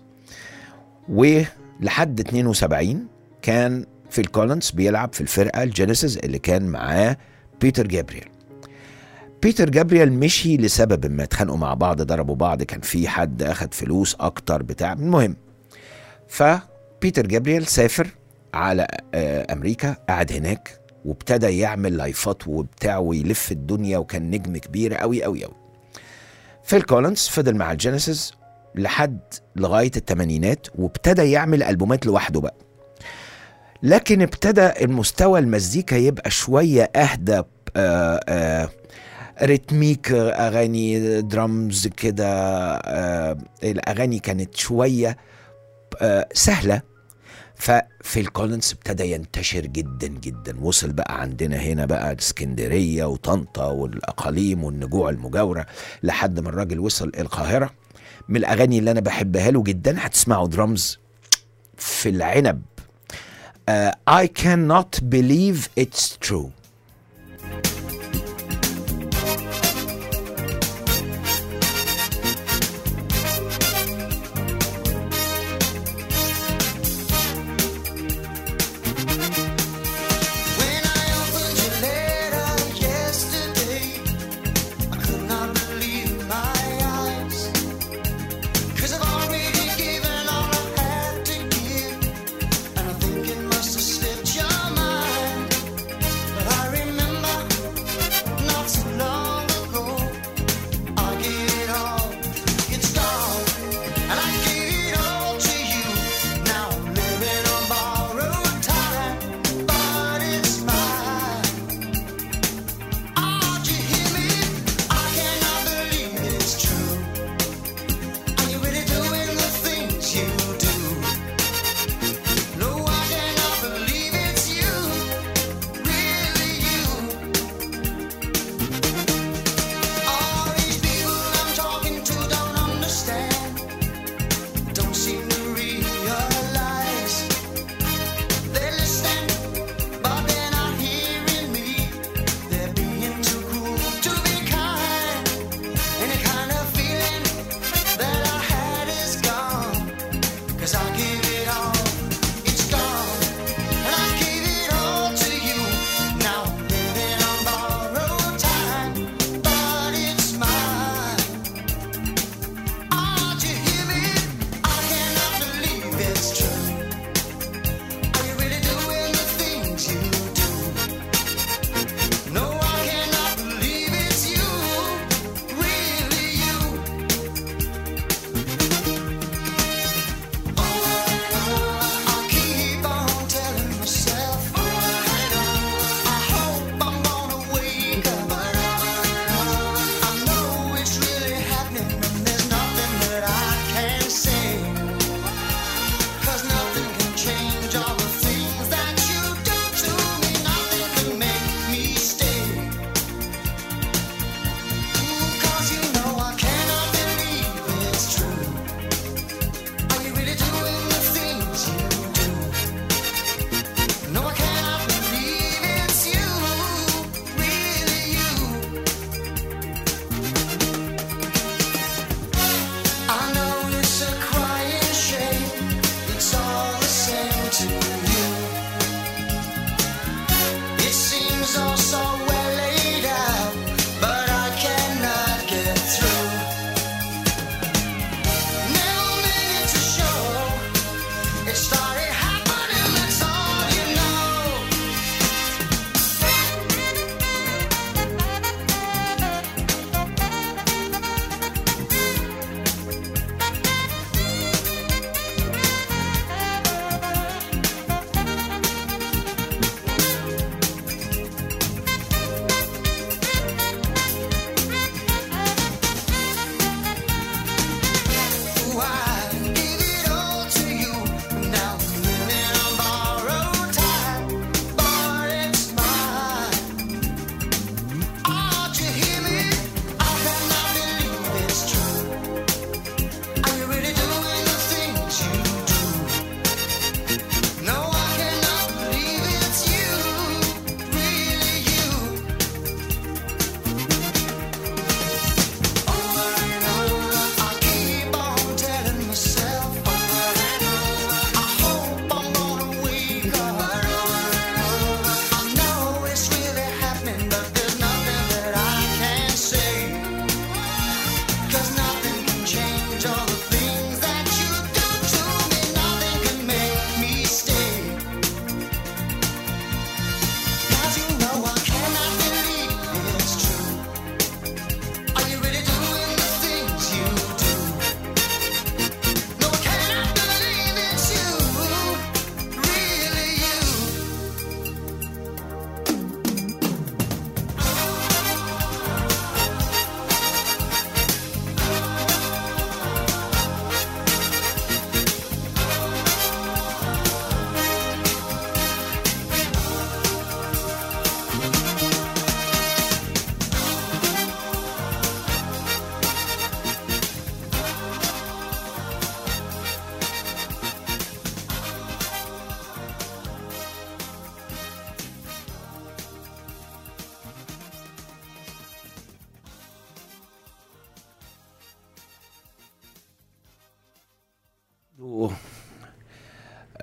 ولحد 72 كان فيل كولنز بيلعب في الفرقه الجينيسيس اللي كان معاه بيتر جابريل بيتر جابريل مشي لسبب ما اتخانقوا مع بعض ضربوا بعض كان في حد اخد فلوس اكتر بتاع المهم فبيتر جابريل سافر على آه، امريكا قعد هناك وابتدى يعمل لايفات وبتاع ويلف الدنيا وكان نجم كبير قوي قوي قوي فيل كولنز فضل مع الجينيسيس لحد لغايه الثمانينات وابتدى يعمل البومات لوحده بقى لكن ابتدى المستوى المزيكا يبقى شويه اهدى آه آه ريتميك آه، اغاني درامز كده آه الاغاني كانت شويه آه سهله ففيل كولنز ابتدى ينتشر جدا جدا وصل بقى عندنا هنا بقى اسكندريه وطنطا والاقاليم والنجوع المجاوره لحد ما الراجل وصل القاهره من الاغاني اللي انا بحبها له جدا هتسمعوا درامز في العنب uh, I cannot believe it's true When I opened your letter yesterday, I could not believe my eyes. Cause I've already given all I had to give, and I think it must have slipped your mind. But I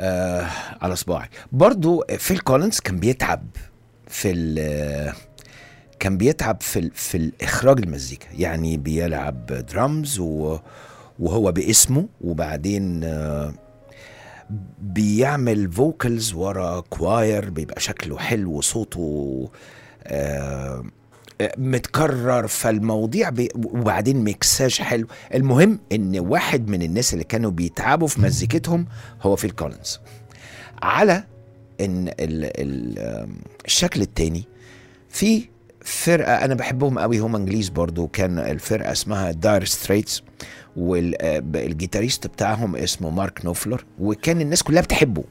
آه على صباعي برضو فيل كولينز كان بيتعب في ال كان بيتعب في ال في الاخراج المزيكا يعني بيلعب درامز و وهو باسمه وبعدين آه بيعمل فوكالز ورا كواير بيبقى شكله حلو وصوته آه متكرر فالمواضيع بي وبعدين ميكساج حلو المهم ان واحد من الناس اللي كانوا بيتعبوا في مزيكتهم هو فيل كولينز على ان ال ال آم، الشكل التاني في فرقه انا بحبهم قوي هم انجليز برضو كان الفرقه اسمها داير ستريتس والجيتاريست بتاعهم اسمه مارك نوفلر وكان الناس كلها بتحبه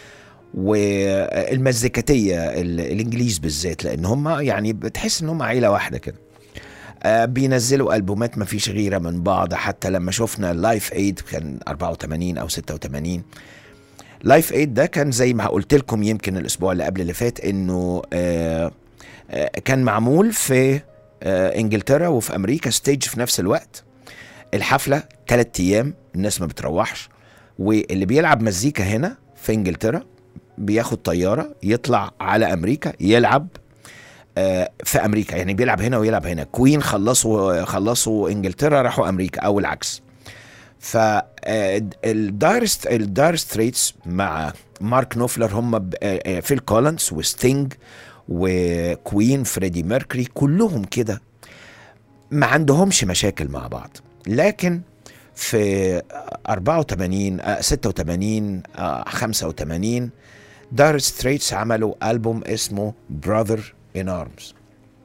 والمزيكاتيه ال- الانجليز بالذات لان هم يعني بتحس ان هم عيله واحده كده آه، بينزلوا البومات ما فيش غيره من بعض حتى لما شفنا لايف ايد كان 84 او 86 لايف ايد ده كان زي ما قلت لكم يمكن الاسبوع اللي قبل اللي فات انه آه آه كان معمول في آه انجلترا وفي امريكا ستيج في نفس الوقت الحفله ثلاث ايام الناس ما بتروحش واللي بيلعب مزيكا هنا في انجلترا بياخد طياره يطلع على امريكا يلعب آه، في امريكا يعني بيلعب هنا ويلعب هنا كوين خلصوا خلصوا انجلترا راحوا امريكا او العكس ف الداير الداير ستريتس مع مارك نوفلر هم ب- آه، آه، فيل كولنز وستينج وكوين فريدي ميركوري كلهم كده ما عندهمش مشاكل مع بعض لكن في 84 آه، 86 آه، 85 داير ستريتس عملوا ألبوم اسمه Brother in Arms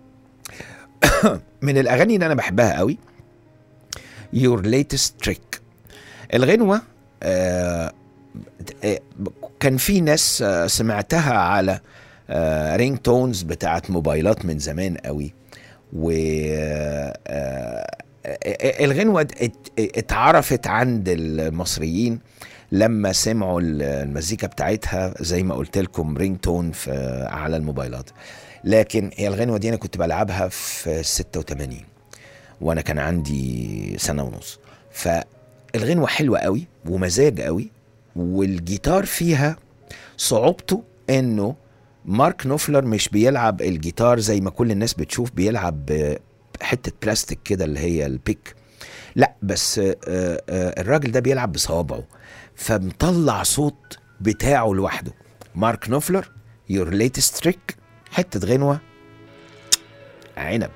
من الأغاني اللي أنا بحبها قوي Your Latest Trick الغنوة آه آه، كان في ناس آه، سمعتها على رينج تونز بتاعت موبايلات من زمان قوي و آه، آه، الغنوة ات- اتعرفت عند المصريين لما سمعوا المزيكا بتاعتها زي ما قلت لكم رينج تون في على الموبايلات لكن هي الغنوة دي انا كنت بلعبها في 86 وانا كان عندي سنة ونص فالغنوة حلوة قوي ومزاج قوي والجيتار فيها صعوبته انه مارك نوفلر مش بيلعب الجيتار زي ما كل الناس بتشوف بيلعب بحتة بلاستيك كده اللي هي البيك لا بس آه، آه، الراجل ده بيلعب بصوابعه فمطلع صوت بتاعه لوحده مارك نوفلر يور ليتست تريك حتة غنوة عنب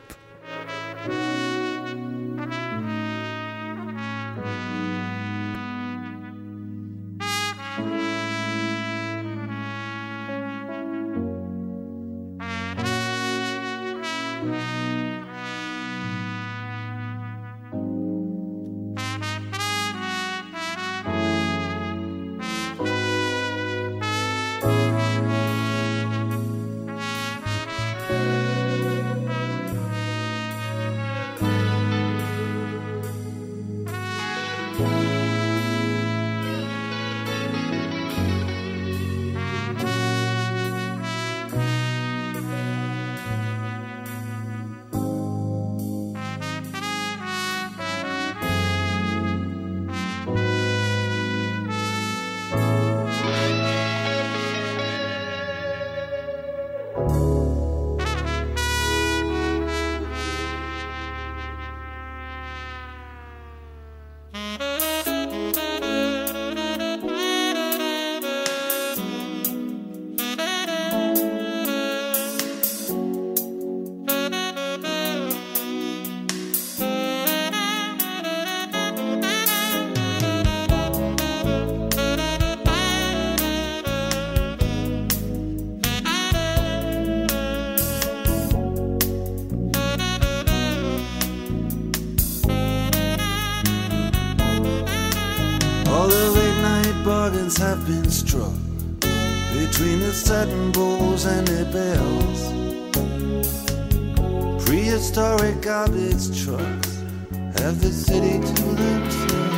All the late night bargains have been struck between the satin bowls and the bells. Prehistoric garbage trucks have the city to themselves.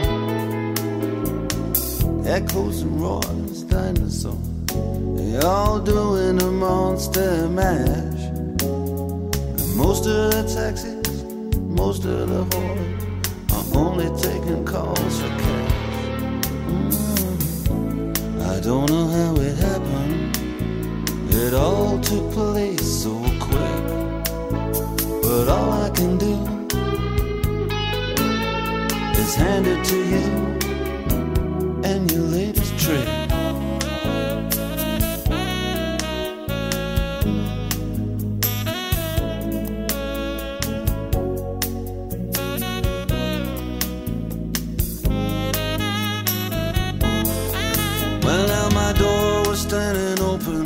Echoes and roars, dinosaurs, they all doing a monster mash. And most of the taxis, most of the whores are only taking calls for cash. Mm. I don't know how it happened. It all took place so quick. But all I can do is hand it to you and your latest trick. Well, now my door was standing open.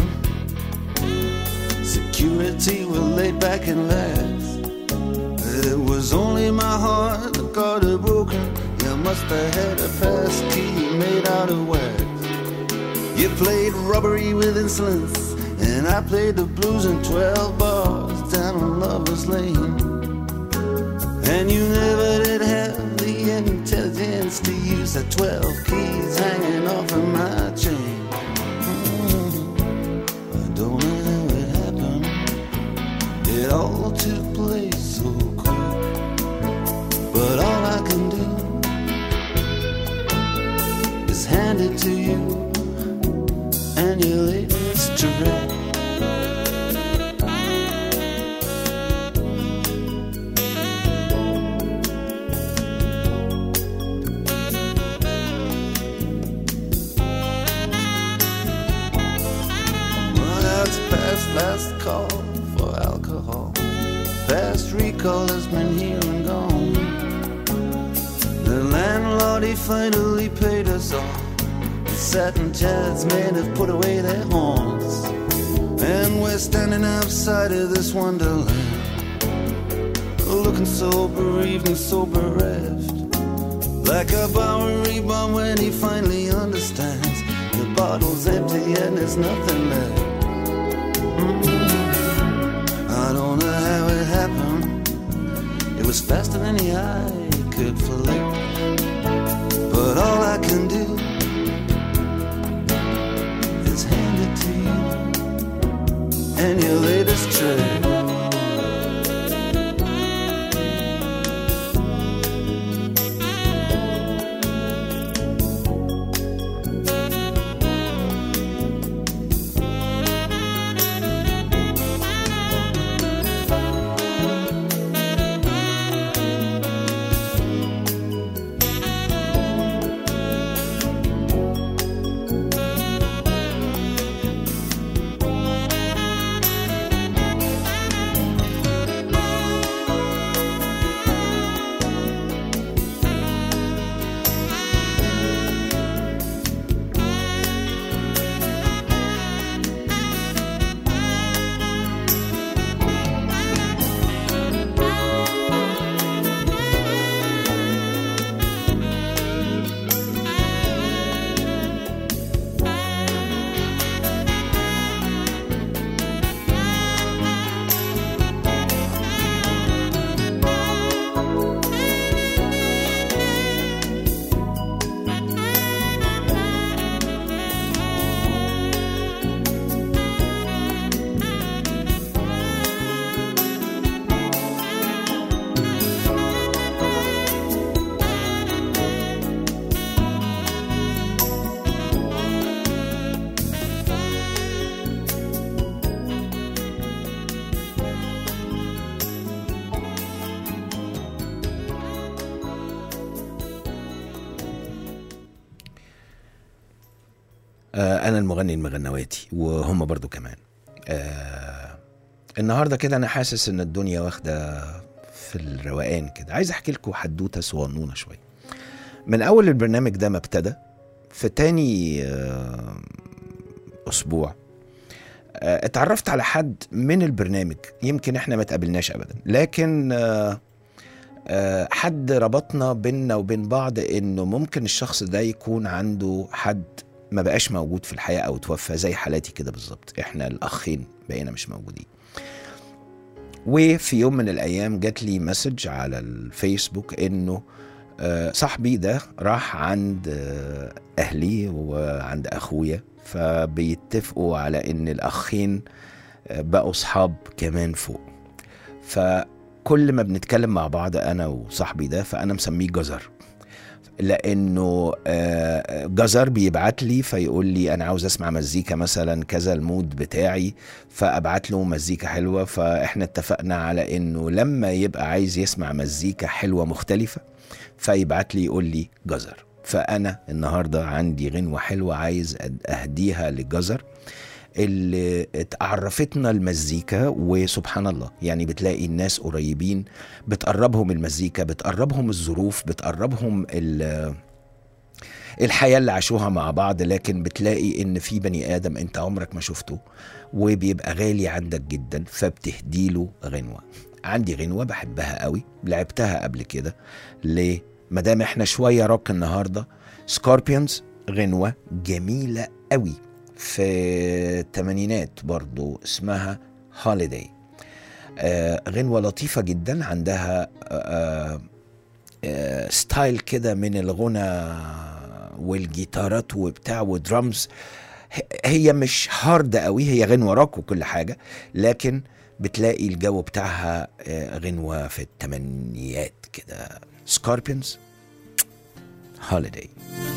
Security were laid back and laughed. It was only my heart that got it broken. You must have had a pass key made out of wax. You played robbery with insolence, and I played the blues in 12 bars down on Lover's Lane. And you never did have the intelligence to use the 12 keys hanging off of my chain. Mm, I don't know how it happened. It all took place so quick. But all I can do is hand it to you and your latest trick. Well, that's past last call for alcohol. Past recall has been here and gone. The landlord, he finally paid us all. The satin chairs men have put away their horns. And we're standing outside of this wonderland. Looking so bereaved and so bereft. Like a Bowery bomb when he finally understands. The bottle's empty and there's nothing left. I don't know how it happened. It was faster than the eye could flick. But all I can do is hand it to you and your latest trick. آه، انا المغني المغنواتي وهم برضو كمان آه، النهارده كده انا حاسس ان الدنيا واخده في الروقان كده عايز احكي لكم حدوته صغنونه شويه من اول البرنامج ده ما ابتدى في تاني آه، اسبوع آه، اتعرفت على حد من البرنامج يمكن احنا ما تقابلناش ابدا لكن آه، آه، حد ربطنا بيننا وبين بعض انه ممكن الشخص ده يكون عنده حد ما بقاش موجود في الحياه او توفى زي حالاتي كده بالظبط احنا الاخين بقينا مش موجودين وفي يوم من الايام جات لي مسج على الفيسبوك انه آه، صاحبي ده راح عند آه، اهلي وعند اخويا فبيتفقوا على ان الاخين آه، بقوا صحاب كمان فوق فكل ما بنتكلم مع بعض انا وصاحبي ده فانا مسميه جزر لانه آه، جزر بيبعت لي فيقول لي انا عاوز اسمع مزيكا مثلا كذا المود بتاعي فابعت له مزيكا حلوه فاحنا اتفقنا على انه لما يبقى عايز يسمع مزيكا حلوه مختلفه فيبعت لي يقول لي جزر فانا النهارده عندي غنوه حلوه عايز أد- اهديها لجزر اللي اتعرفتنا المزيكا وسبحان الله يعني بتلاقي الناس قريبين بتقربهم المزيكا بتقربهم الظروف بتقربهم ال- الحياة اللي عاشوها مع بعض لكن بتلاقي ان في بني ادم انت عمرك ما شفته وبيبقى غالي عندك جدا فبتهديله غنوة عندي غنوة بحبها قوي لعبتها قبل كده ليه مادام احنا شوية روك النهاردة سكوربيونز غنوة جميلة قوي في الثمانينات برضو اسمها هوليداي آه غنوة لطيفة جدا عندها آه آه ستايل كده من الغنى والجيتارات وبتاع ودرامز ه- هي مش هارد قوي هي غنوة روك وكل حاجة لكن بتلاقي الجو بتاعها آه، غنوة في التمانيات كده سكوربيونز هوليداي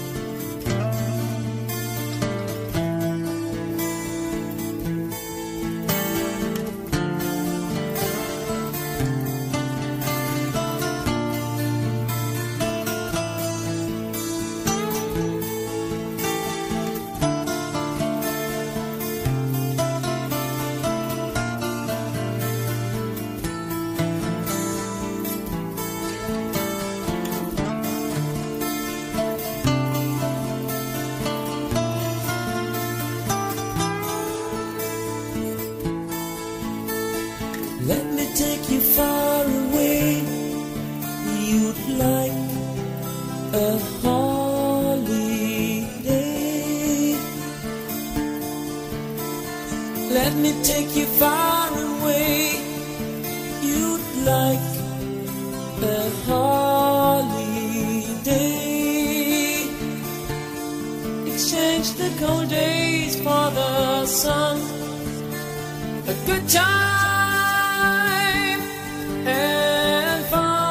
Let me take you far away. You'd like a holiday. Let me take you far away. You'd like a holiday. Exchange the cold days for the sun a good time and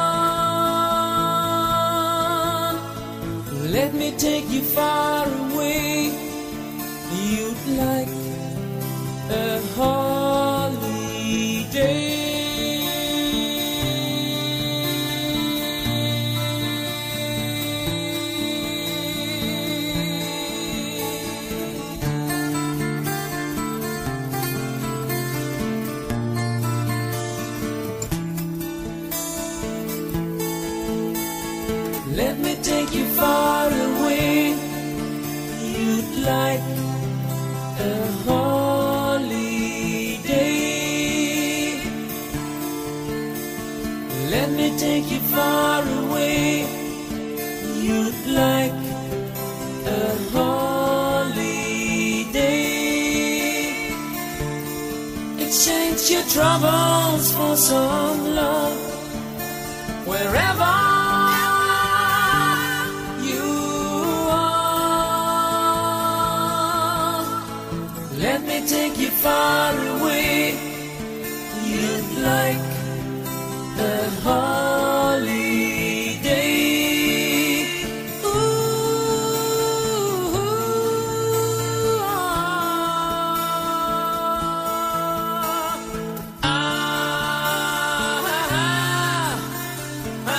fun. Let me take you far away. You'd like a holiday. Let me take you far away. You'd like a holiday. Let me take you far away. You'd like a holiday. Exchange your troubles for some love wherever you are. Let me take you far away. You'd like a holiday. Ooh, ah,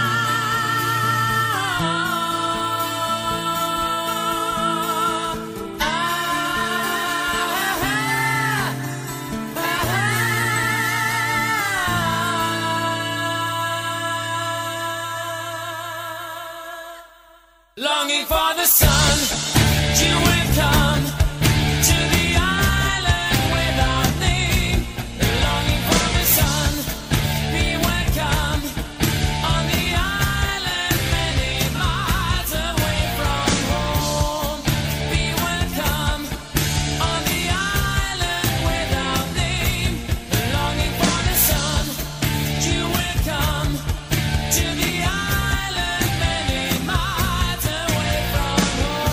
Longing for the sun, you will come to the island without name. Longing for the sun, be welcome on the island many miles away from home. Be welcome on the island without name. Longing for the sun, you will come to the island many miles away from home.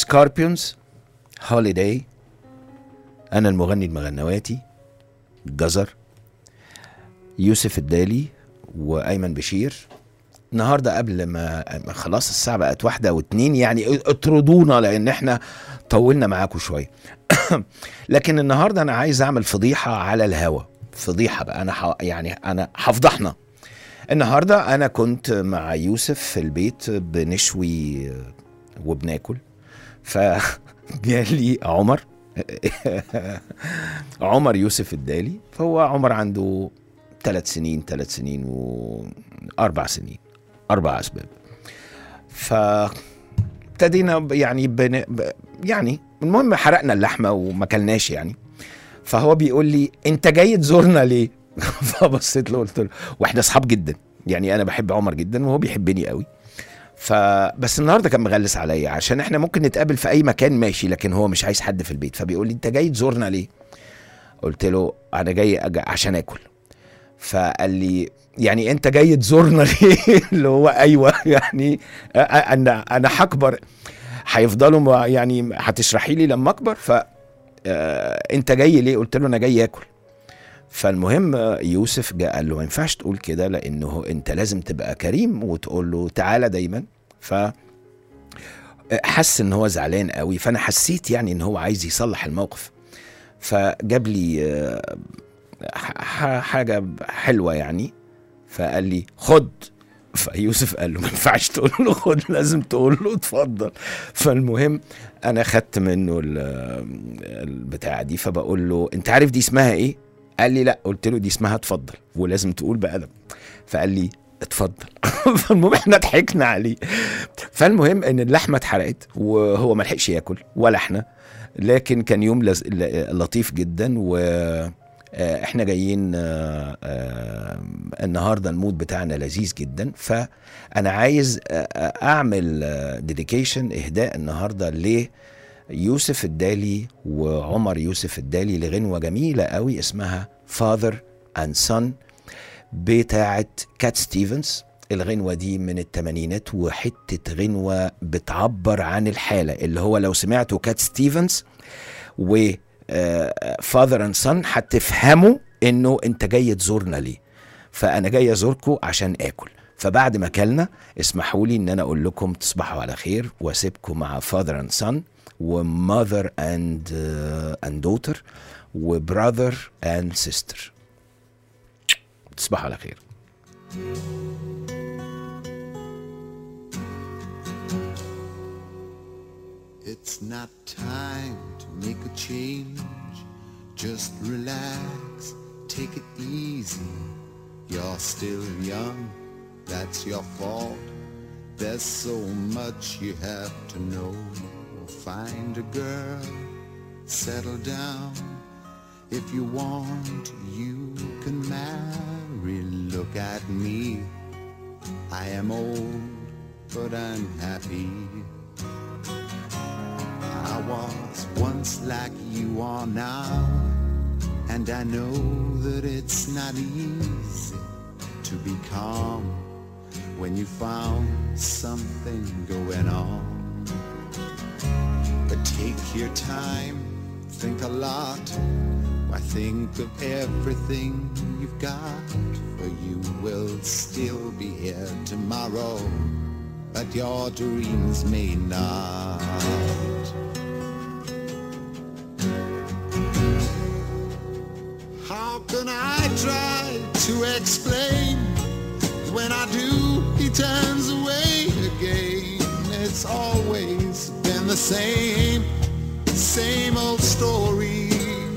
سكاربيونز هوليداي انا المغني المغنواتي جزر يوسف الدالي وايمن بشير النهارده قبل ما ما خلاص الساعه بقت واحدة او اتنين يعني اطردونا لان احنا طولنا معاكم شويه لكن النهارده انا عايز اعمل فضيحه على الهوا فضيحه بقى انا ح... يعني انا هفضحنا النهارده انا كنت مع يوسف في البيت بنشوي وبناكل فجالي عمر عمر يوسف الدالي فهو عمر عنده ثلاث سنين ثلاث سنين واربع سنين اربع اسباب ف ابتدينا ب- يعني بن... ب... يعني المهم حرقنا اللحمه وما كلناش يعني فهو بيقول لي انت جاي تزورنا ليه فبصيت له قلت له واحنا اصحاب جدا يعني انا بحب عمر جدا وهو بيحبني قوي فبس النهارده كان مغلس عليا عشان احنا ممكن نتقابل في اي مكان ماشي لكن هو مش عايز حد في البيت فبيقول لي انت جاي تزورنا ليه قلت له انا جاي أج... عشان اكل فقال لي يعني انت جاي تزورنا ليه اللي هو ايوه يعني أ- أ- انا انا هكبر هيفضلوا ما- يعني هتشرحي لي لما اكبر ف آه، انت جاي ليه قلت له انا جاي اكل فالمهم آه، يوسف جاء قال له ما ينفعش تقول كده لانه انت لازم تبقى كريم وتقول له تعالى دايما ف آه، حس ان هو زعلان قوي فانا حسيت يعني ان هو عايز يصلح الموقف فجاب لي آه، ح- ح- حاجه حلوه يعني فقال لي خد فيوسف قال له ما ينفعش تقول له خد لازم تقول له اتفضل فالمهم انا خدت منه ال- البتاعه دي فبقول له انت عارف دي اسمها ايه قال لي لا قلت له دي اسمها اتفضل ولازم تقول بأدب فقال لي اتفضل فالمهم احنا ضحكنا عليه فالمهم ان اللحمه اتحرقت وهو ما لحقش ياكل ولا احنا لكن كان يوم لز... ل- لطيف جدا و آه، احنا جايين آه، آه، النهارده المود بتاعنا لذيذ جدا فانا عايز آه، آه، اعمل ديديكيشن اهداء النهارده ليوسف الدالي وعمر يوسف الدالي لغنوه جميله قوي اسمها فاذر اند سون بتاعه كات ستيفنز الغنوة دي من التمانينات وحتة غنوة بتعبر عن الحالة اللي هو لو سمعتوا كات ستيفنز و فاذر اند سون هتفهموا انه انت جاي تزورنا ليه فانا جاي ازوركم عشان اكل فبعد ما اكلنا اسمحوا لي ان انا اقول لكم تصبحوا على خير واسيبكم مع فاذر اند سون وماذر اند اند دوتر وبراذر اند سيستر تصبحوا على خير It's not time to make a change. Just relax, take it easy. You're still young, that's your fault. There's so much you have to know. Find a girl, settle down. If you want, you can marry. Look at me. I am old, but I'm happy. I was once like you are now, and I know that it's not easy to be calm when you found something going on. But take your time, think a lot. Why think of everything you've got? For you will still be here tomorrow, but your dreams may not. How can I try to explain? When I do, he turns away again. It's always been the same, same old story.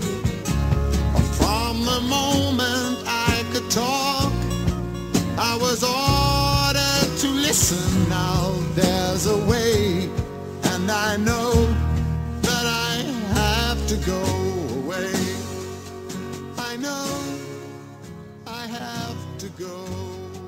From the moment I could talk, I was ordered to listen. Now there's a way, and I know that I have to go away. I know I have to go.